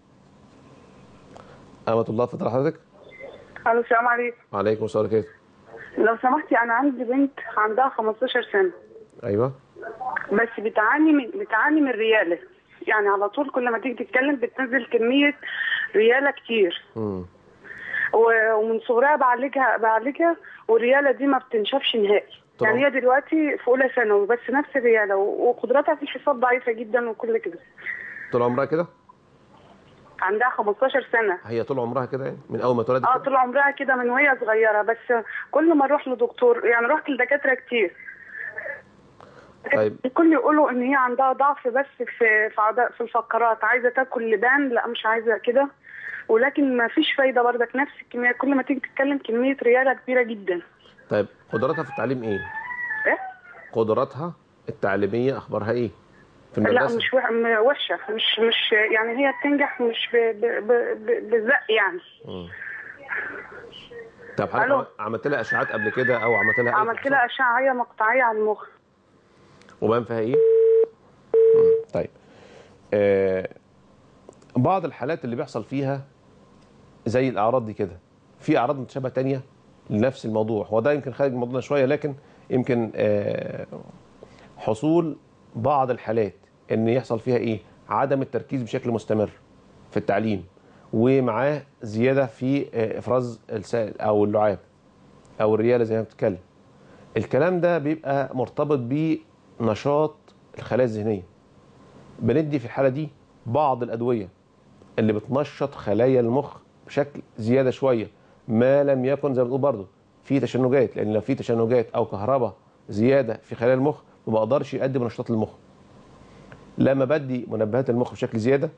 أمة الله اتفضل حضرتك الو السلام عليكم وعليكم السلام ورحمة الله لو سمحتي انا عندي بنت عندها 15 سنه أيوه بس بتعاني من بتعاني من رياله يعني على طول كل ما تيجي تتكلم بتنزل كميه رياله كتير مم. و- ومن صغرها بعالجها بعالجها والرياله دي ما بتنشفش نهائي طبعا. يعني هي دلوقتي في اولى ثانوي بس نفس الرياله و- وقدراتها في الحساب ضعيفه جدا وكل كده طول عمرها كده عندها 15 سنه هي طول عمرها كده يعني من أول ما اتولدت اه كده؟ طول عمرها كده من وهي صغيره بس كل ما اروح لدكتور يعني رحت لدكاتره كتير طيب الكل يقولوا ان هي عندها ضعف بس في في عض- في الفقرات عايزه تاكل لبان لا مش عايزه كده ولكن ما فيش فايده برضك نفس الكميه كل ما تيجي تتكلم كميه رياله كبيره جدا طيب قدراتها في التعليم ايه ايه قدراتها التعليميه اخبارها ايه في لا المدرسه مش وح- م- وحشه مش مش يعني هي بتنجح مش ب- ب- ب- ب- بالزق يعني مم. طب حضرتك ألو. عم- عملت لها اشعاعات قبل كده او عملت لها أي عملت فحوصات؟ لها اشعه مقطعيه على المخ وبان فيها ايه؟ مم. طيب آه بعض الحالات اللي بيحصل فيها زي الاعراض دي كده في اعراض متشابهه تانية لنفس الموضوع هو ده يمكن خارج موضوعنا شويه لكن يمكن آه حصول بعض الحالات ان يحصل فيها ايه عدم التركيز بشكل مستمر في التعليم ومعاه زياده في آه، افراز السائل او اللعاب او الرياله زي ما بتتكلم الكلام ده بيبقى مرتبط بنشاط الخلايا الذهنيه بندي في الحاله دي بعض الادويه اللي بتنشط خلايا المخ بشكل زياده شويه ما لم يكن زي ما بنقول برضه في تشنجات لان لو في تشنجات او كهرباء زياده في خلايا المخ ما بقدرش يقدم نشاط للمخ لما بدي منبهات المخ بشكل زياده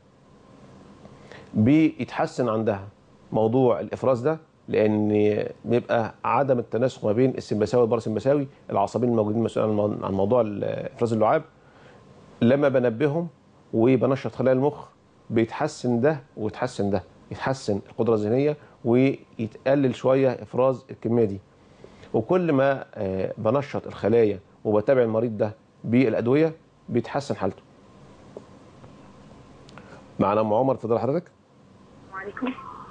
بيتحسن عندها موضوع الافراز ده لان بيبقى عدم التناسق ما بين السمبثاوي والباراسمبثاوي العصبين الموجودين مسؤولين عن مو- عن موضوع ال- افراز اللعاب لما بنبههم وبنشط خلايا المخ بيتحسن ده ويتحسن ده يتحسن القدره الذهنيه ويتقلل شويه افراز الكميه دي وكل ما آه، بنشط الخلايا وبتابع المريض ده بالادويه بيتحسن حالته معنا ام عمر اتفضل حضرتك وعليكم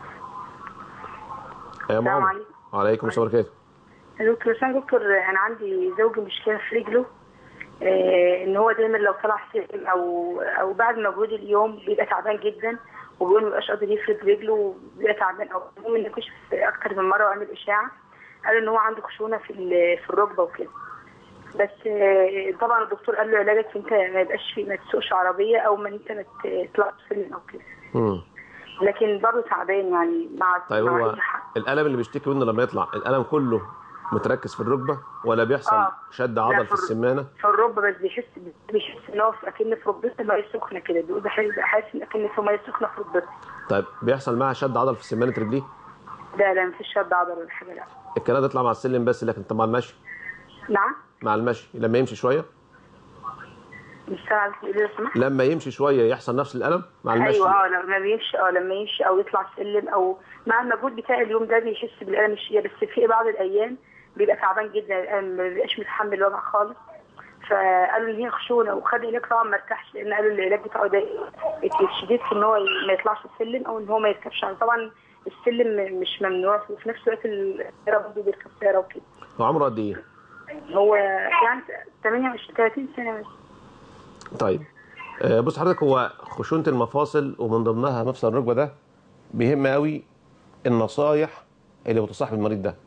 يا ام السلام عمر عليكم. وعليكم السلام ورحمه الله دكتور سان دكتور انا عندي زوجي مشكله في رجله آه، ان هو دايما لو طلع سلم او او بعد مجهود اليوم بيبقى تعبان جدا وبيقول ما بيبقاش قادر يفرد رجله وبيبقى تعبان او المهم انه كشف اكتر من مره وعمل اشاعه قال ان هو عنده خشونه في ال- في الركبه وكده بس آه، طبعا الدكتور قال له علاجك انت ما يبقاش في ما تسوقش عربيه او ما انت ما تطلعش سلم او كده مم. لكن برضه تعبان يعني مع طيب مع هو أي حق. الالم اللي بيشتكي منه لما يطلع الالم كله متركز في الركبه ولا بيحصل آه. شد لا، عضل في في الر- السمانه في الركبه بس بيحس بيحس ان هو في- اكن في ركبته ميه سخنه كده بيقول بحس حاسس ان اكن في ميه سخنه في ركبته طيب بيحصل معاه شد عضل في سمانه رجليه لا لا مفيش شد عضل ولا حاجه لا الكلام ده يطلع مع السلم بس لكن طب مع المشي نعم مع المشي لما يمشي شويه مش سامعه بتقولي لو سمحت لما يمشي شويه يحصل نفس الالم مع المشي ايوه اه لما بيمشي اه لما يمشي او يطلع سلم او مع المجهود بتاع اليوم ده بيحس بالالم الشديد بس في بعض الايام بيبقى تعبان جدا الالم ما بيبقاش متحمل الوجع خالص فقالوا ان هي خشونه وخد علاج طبعا ما ارتاحش لان قالوا العلاج بتاعه ده شديد في ان هو ما يطلعش السلم او ان هو ما يركبش عليه. طبعا السلم مش ممنوع وفي نفس الوقت السياره برضه بيركب سياره وكده هو عمره قد ايه هو يعني 28 30 سنه بس طيب آه، بص حضرتك هو خشونه المفاصل ومن ضمنها مفصل الركبه ده بيهم قوي النصايح اللي بتصاحب المريض ده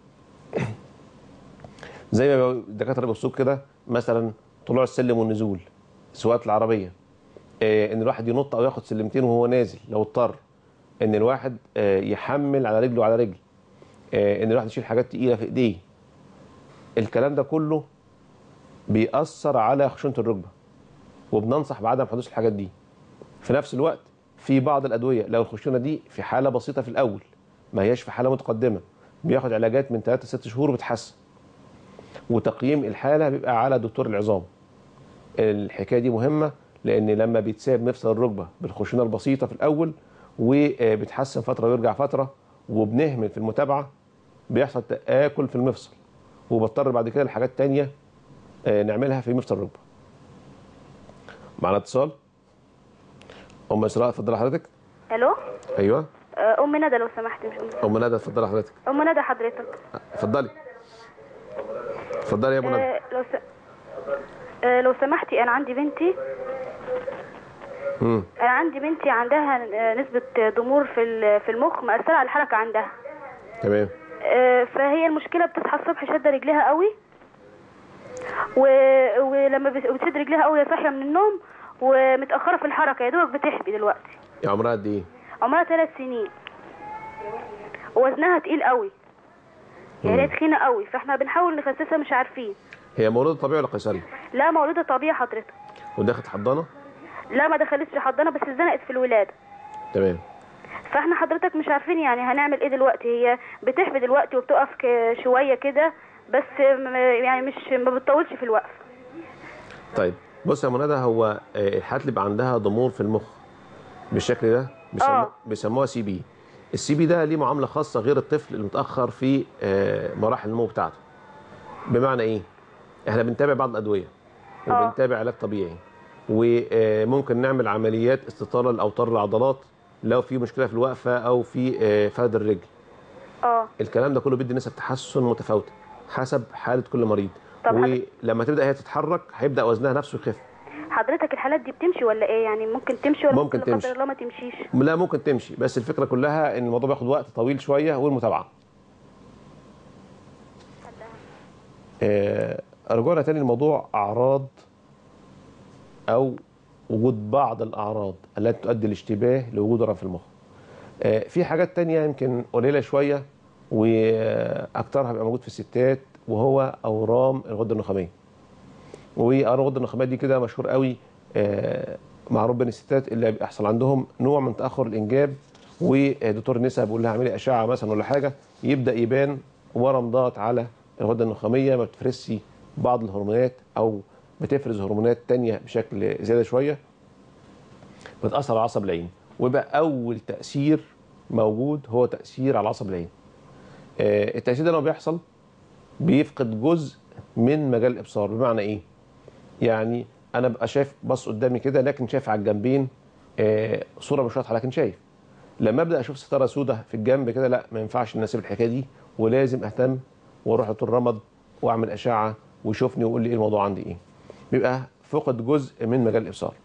زي ما الدكاتره بيوصوك كده مثلا طلوع السلم والنزول سواقه العربيه آه، ان الواحد ينط او ياخد سلمتين وهو نازل لو اضطر ان الواحد آه، يحمل على رجله وعلى رجل آه، ان الواحد يشيل حاجات تقيله في ايديه الكلام ده كله بيأثر على خشونه الركبه وبننصح بعدم حدوث الحاجات دي في نفس الوقت في بعض الادويه لو الخشونه دي في حاله بسيطه في الاول ما هياش في حاله متقدمه بياخد علاجات من 3 ل 6 شهور وبتحسن وتقييم الحاله بيبقى على دكتور العظام الحكايه دي مهمه لان لما بيتساب مفصل الركبه بالخشونه البسيطه في الاول وبتحسن فتره ويرجع فتره وبنهمل في المتابعه بيحصل تاكل في المفصل وبضطر بعد كده لحاجات تانية آه، نعملها في مفصل الركبه معنا اتصال ام اسراء اتفضلي حضرتك الو ايوه آه، ام ندى لو سمحت مش ام ام ندى اتفضلي حضرتك ام ندى حضرتك اتفضلي اتفضلي يا ابو ندى آه، لو س... آه، لو سمحتي انا عندي بنتي امم انا عندي بنتي عندها آه، نسبة ضمور في ال- في المخ مأثرة على الحركة عندها تمام آه، فهي المشكلة بتصحى الصبح شادة رجليها قوي و... ولما بت- بتشد رجليها قوي هي صاحية من النوم ومتأخرة في الحركة يا دوبك بتحبي دلوقتي يا عمرها قد ايه عمرها ثلاث سنين ووزنها تقيل قوي يعني هي تخينة قوي فاحنا بنحاول نخسسها مش عارفين هي مولوده طبيعي ولا قيصري لا مولودة طبيعي حضرتك ودخلت حضانه لا ما دخلتش حضانة بس اتزنقت في الولادة تمام فاحنا حضرتك مش عارفين يعني هنعمل ايه دلوقتي هي بتحبي دلوقتي وبتقف ك- شويه كده بس م- يعني مش ما بتطولش في الوقف طيب بص يا منى هو آه، الحالات اللي بيبقى عندها ضمور في المخ بالشكل ده بيسموه آه. بيسموها سي بي السي بي ده ليه معامله خاصه غير الطفل المتاخر في آه، مراحل النمو بتاعته بمعنى ايه احنا بنتابع بعض الادويه آه. وبنتابع علاج طبيعي وممكن نعمل عمليات استطاله لاوتار العضلات لو في مشكله في الوقفه او في آه، فرد الرجل اه الكلام ده كله بيدي نسب تحسن متفاوته حسب حاله كل مريض طب ولما تبدا هي تتحرك هيبدا وزنها نفسه يخف حضرتك الحالات دي بتمشي ولا ايه يعني ممكن تمشي ولا ممكن لا تمشي. قدر الله ما تمشيش لا ممكن تمشي بس الفكره كلها ان الموضوع بياخد وقت طويل شويه والمتابعه آه، رجوعنا تاني لموضوع اعراض او وجود بعض الاعراض التي تؤدي الاشتباه لوجود ورم في المخ آه، في حاجات تانية يمكن قليله شويه واكثرها بيبقى موجود في الستات وهو اورام الغده النخاميه واورام الغده النخاميه دي كده مشهور قوي آه، معروف بين الستات اللي بيحصل عندهم نوع من تاخر الانجاب ودكتور النساء بيقول لها اعملي اشعه مثلا ولا حاجه يبدا يبان ورم ضغط على الغده النخاميه ما بتفرزش بعض الهرمونات او بتفرز هرمونات تانية بشكل زياده شويه بتاثر على عصب العين ويبقى اول تاثير موجود هو تاثير على عصب العين آه، التاثير ده لما بيحصل بيفقد جزء من مجال الابصار بمعنى ايه يعني انا ببقى شايف بص قدامي كده لكن شايف على الجنبين آه، صوره مش واضحه لكن شايف لما ابدا اشوف ستاره سوداء في الجنب كده لا ما ينفعش ان اسيب الحكايه دي ولازم اهتم واروح لدكتور رمد واعمل اشعه ويشوفني ويقول لي ايه الموضوع عندي ايه بيبقى فقد جزء من مجال الابصار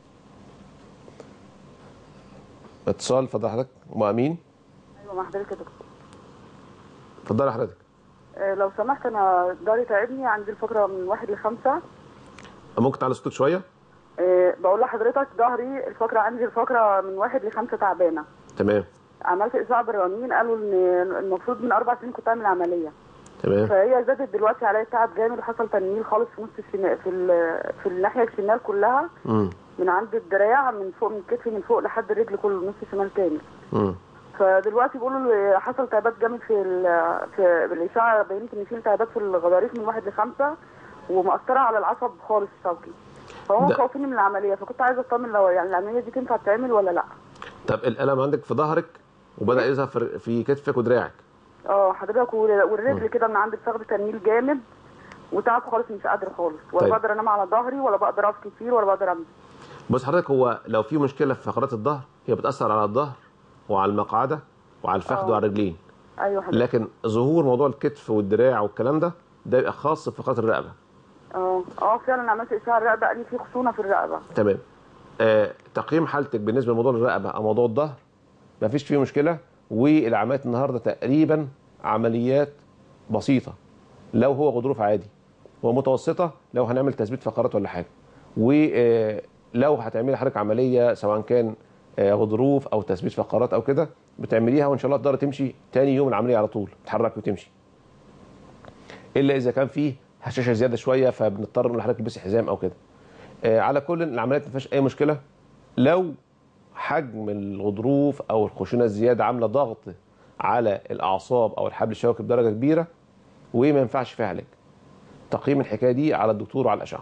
اتصال اتفضل حضرتك ام امين ايوه مع حضرتك يا دكتور اتفضلي حضرتك آه، لو سمحت انا ضهري تعبني عندي الفقره من واحد لخمسه ممكن تعلي صوتك شويه آه، بقول لحضرتك ظهري الفقره عندي الفقره من واحد لخمسه تعبانه تمام عملت اشعه برانين قالوا ان المفروض من اربع سنين كنت اعمل عمليه تمام فهي زادت دلوقتي عليا تعب جامد وحصل تنميل خالص في نص الشمال في ال- في الناحيه الشمال كلها امم من عند الدراع من فوق من كتفي من فوق لحد الرجل كله نص الشمال كامل امم فدلوقتي بيقولوا لي حصل تعبات جامد في ال- في الاشعه بينت ان في التهابات في الغضاريف من واحد لخمسه ومأثره على العصب خالص الشوكي فهم ده- خوفيني من العمليه فكنت عايزه اطمن لو يعني العمليه دي تنفع تتعمل ولا لا طب الالم عندك في ظهرك وبدا يظهر في- في كتفك ودراعك اه حضرتك وال- والرجل مم. كده من عند بتاخد تنميل جامد وتعب خالص مش قادره خالص ولا طيب. بقدر انام على ظهري ولا بقدر اقف كتير ولا بقدر امشي بص حضرتك هو لو في مشكله في فقرات الظهر هي بتاثر على الظهر وعلى المقعده وعلى الفخذ آه. وعلى الرجلين ايوه حضرتك لكن ظهور موضوع الكتف والدراع والكلام ده ده يبقى خاص بفقرات الرقبه اه اه فعلا عملت اشعه الرقبه قال لي في خشونه في الرقبه تمام آه تقييم حالتك بالنسبه لموضوع الرقبه او موضوع الظهر ما فيش فيه مشكله والعمليات النهارده تقريبا عمليات بسيطه لو هو غضروف عادي ومتوسطه لو هنعمل تثبيت فقرات ولا حاجه ولو هتعملي حضرتك عمليه سواء كان آه، غضروف او تثبيت فقرات او كده بتعمليها وان شاء الله تقدر تمشي تاني يوم العمليه على طول تتحرك وتمشي الا اذا كان فيه هشاشه زياده شويه فبنضطر نقول لحضرتك البسي حزام او كده آه، على كل العمليات ما فيهاش اي مشكله لو حجم الغضروف او الخشونه الزياده عامله ضغط على الاعصاب او الحبل الشوكي بدرجه كبيره وما ينفعش فيها علاج تقييم الحكايه دي على الدكتور وعلى الاشعه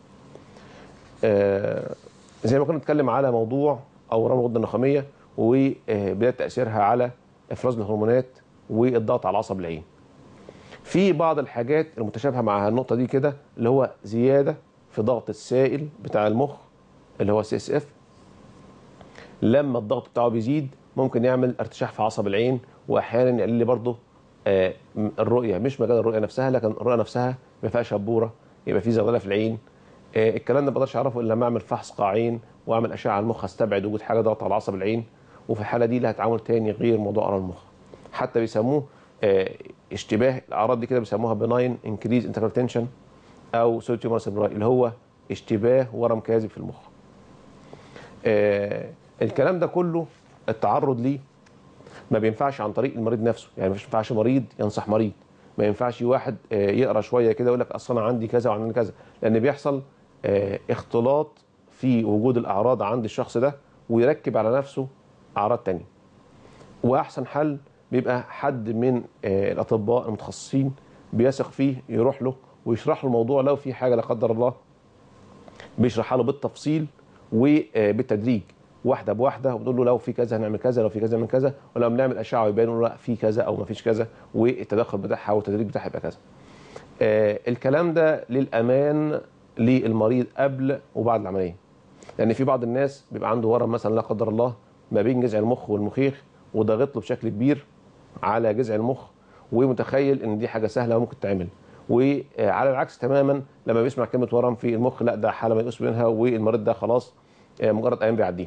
آه، زي ما كنا بنتكلم على موضوع اورام الغده النخاميه وبدايه تاثيرها على افراز الهرمونات والضغط على عصب العين في بعض الحاجات المتشابهه مع النقطه دي كده اللي هو زياده في ضغط السائل بتاع المخ اللي هو سي اس اف لما الضغط بتاعه بيزيد ممكن يعمل ارتشاح في عصب العين واحيانا يقلل لي برضه آه، م- الرؤيه مش مجال الرؤيه نفسها لكن الرؤيه نفسها ما فيهاش شبوره يبقى في زغلله في العين آه، الكلام ده ما بقدرش اعرفه الا لما اعمل فحص قاعين واعمل اشعه على المخ استبعد وجود حاجه ضغط على عصب العين وفي الحاله دي لها تعامل تاني غير موضوع ارى المخ حتى بيسموه آه، اشتباه الاعراض دي كده بيسموها بناين انكريز انترتنشن او سوتيومر سيبراي اللي هو اشتباه ورم كاذب في المخ آه، الكلام ده كله التعرض ليه ما بينفعش عن طريق المريض نفسه يعني ما ينفعش مريض ينصح مريض ما ينفعش واحد آه، يقرا شويه كده يقول لك اصل انا عندي كذا وعندي كذا لان بيحصل آه، اختلاط في وجود الاعراض عند الشخص ده ويركب على نفسه اعراض تانية واحسن حل بيبقى حد من آه، الاطباء المتخصصين بيثق فيه يروح له ويشرح له الموضوع لو في حاجه لا قدر الله بيشرحها له بالتفصيل وبالتدريج واحده بواحده وبنقول له لو في كذا هنعمل كذا لو في كذا هنعمل كذا ولما بنعمل اشعه ويبان له لا في كذا او ما فيش كذا والتدخل بتاعها والتدريج بتاعها يبقى كذا. آه، الكلام ده للامان للمريض قبل وبعد العمليه. لان في بعض الناس بيبقى عنده ورم مثلا لا قدر الله ما بين جذع المخ والمخيخ وضاغط له بشكل كبير على جذع المخ ومتخيل ان دي حاجه سهله وممكن تعمل وعلى العكس تماما لما بيسمع كلمه ورم في المخ لا ده حاله ميؤوس منها والمريض ده خلاص آه، مجرد ايام بيعديها.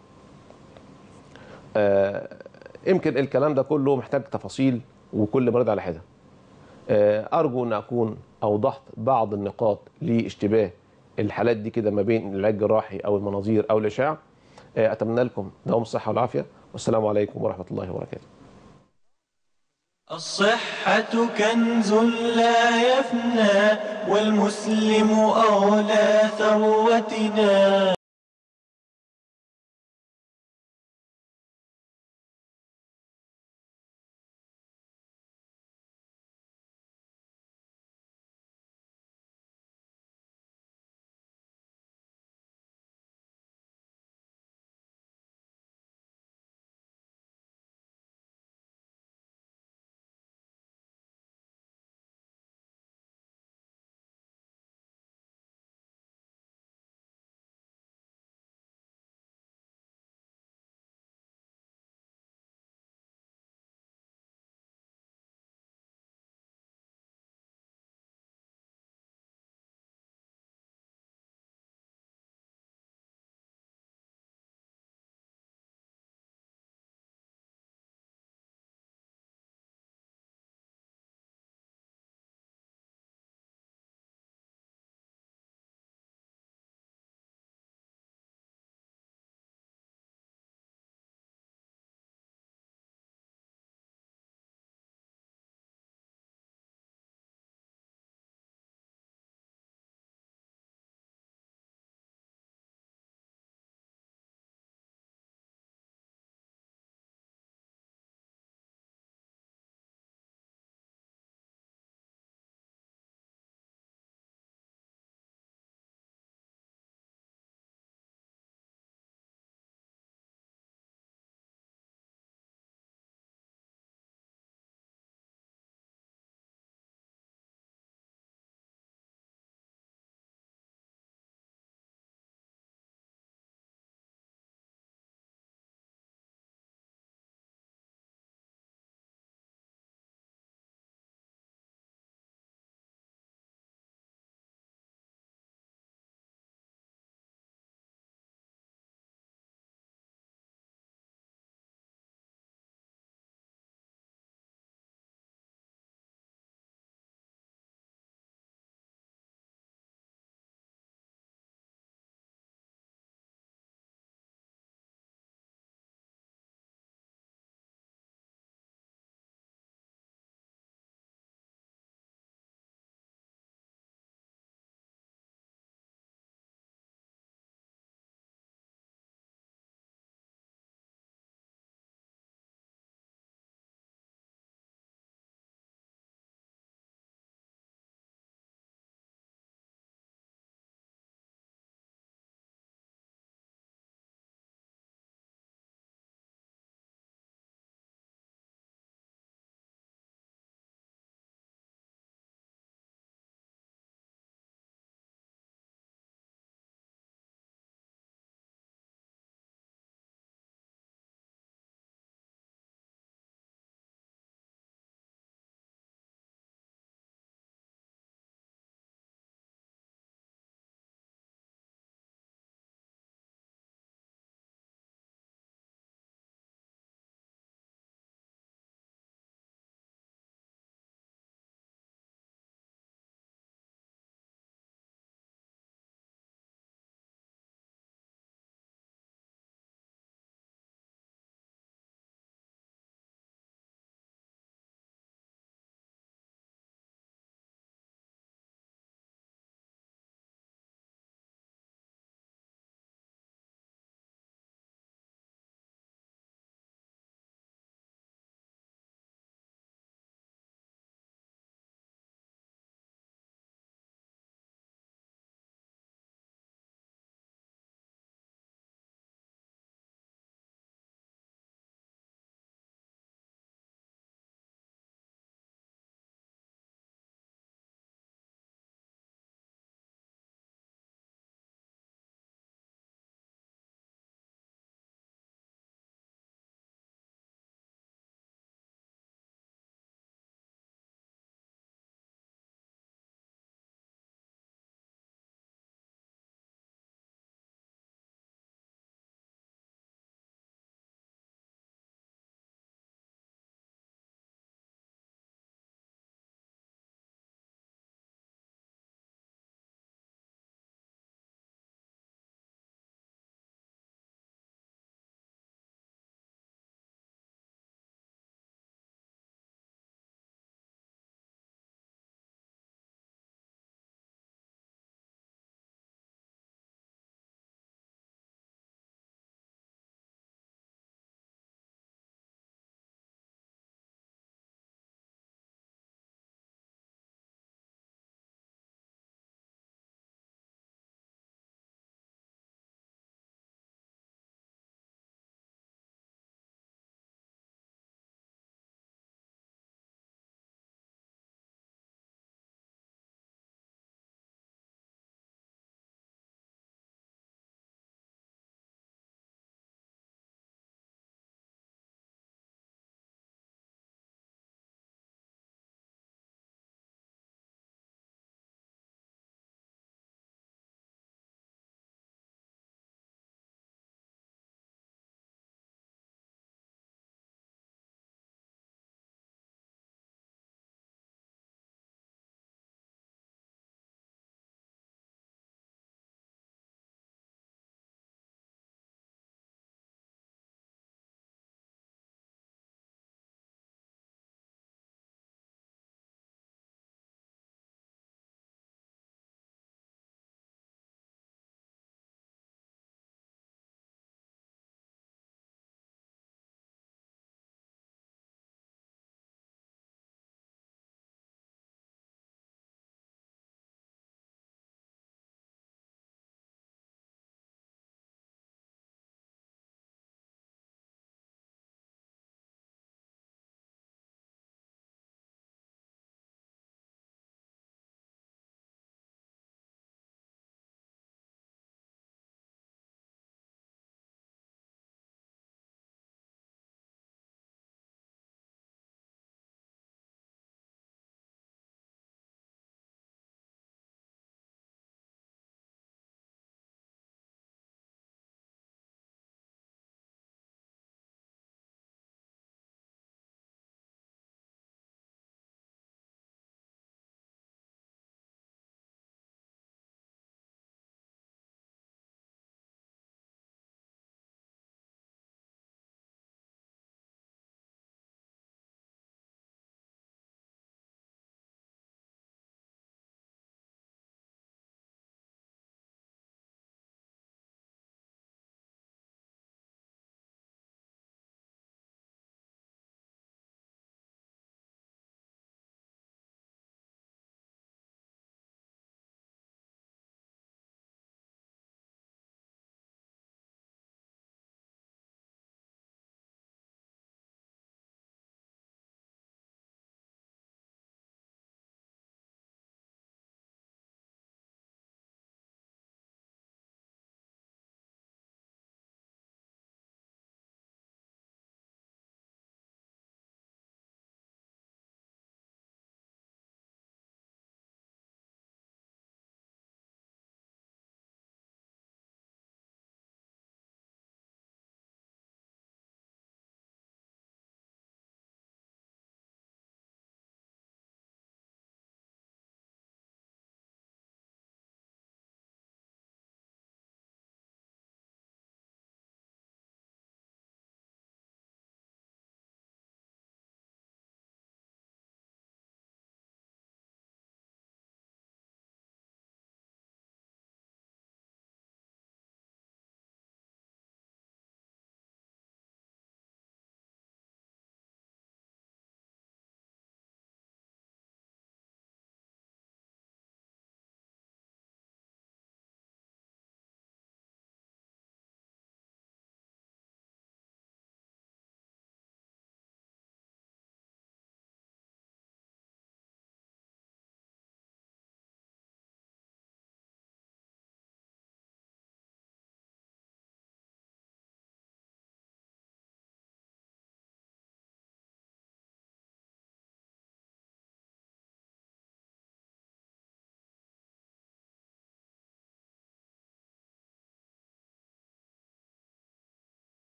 آه، يمكن الكلام ده كله محتاج تفاصيل وكل مريض على حده. آه، ارجو ان اكون اوضحت بعض النقاط لاشتباه الحالات دي كده ما بين العلاج الجراحي او المناظير او الاشعه. آه، اتمنى لكم دوام الصحه والعافيه والسلام عليكم ورحمه الله وبركاته. الصحة كنز لا يفنى والمسلم أولى ثروتنا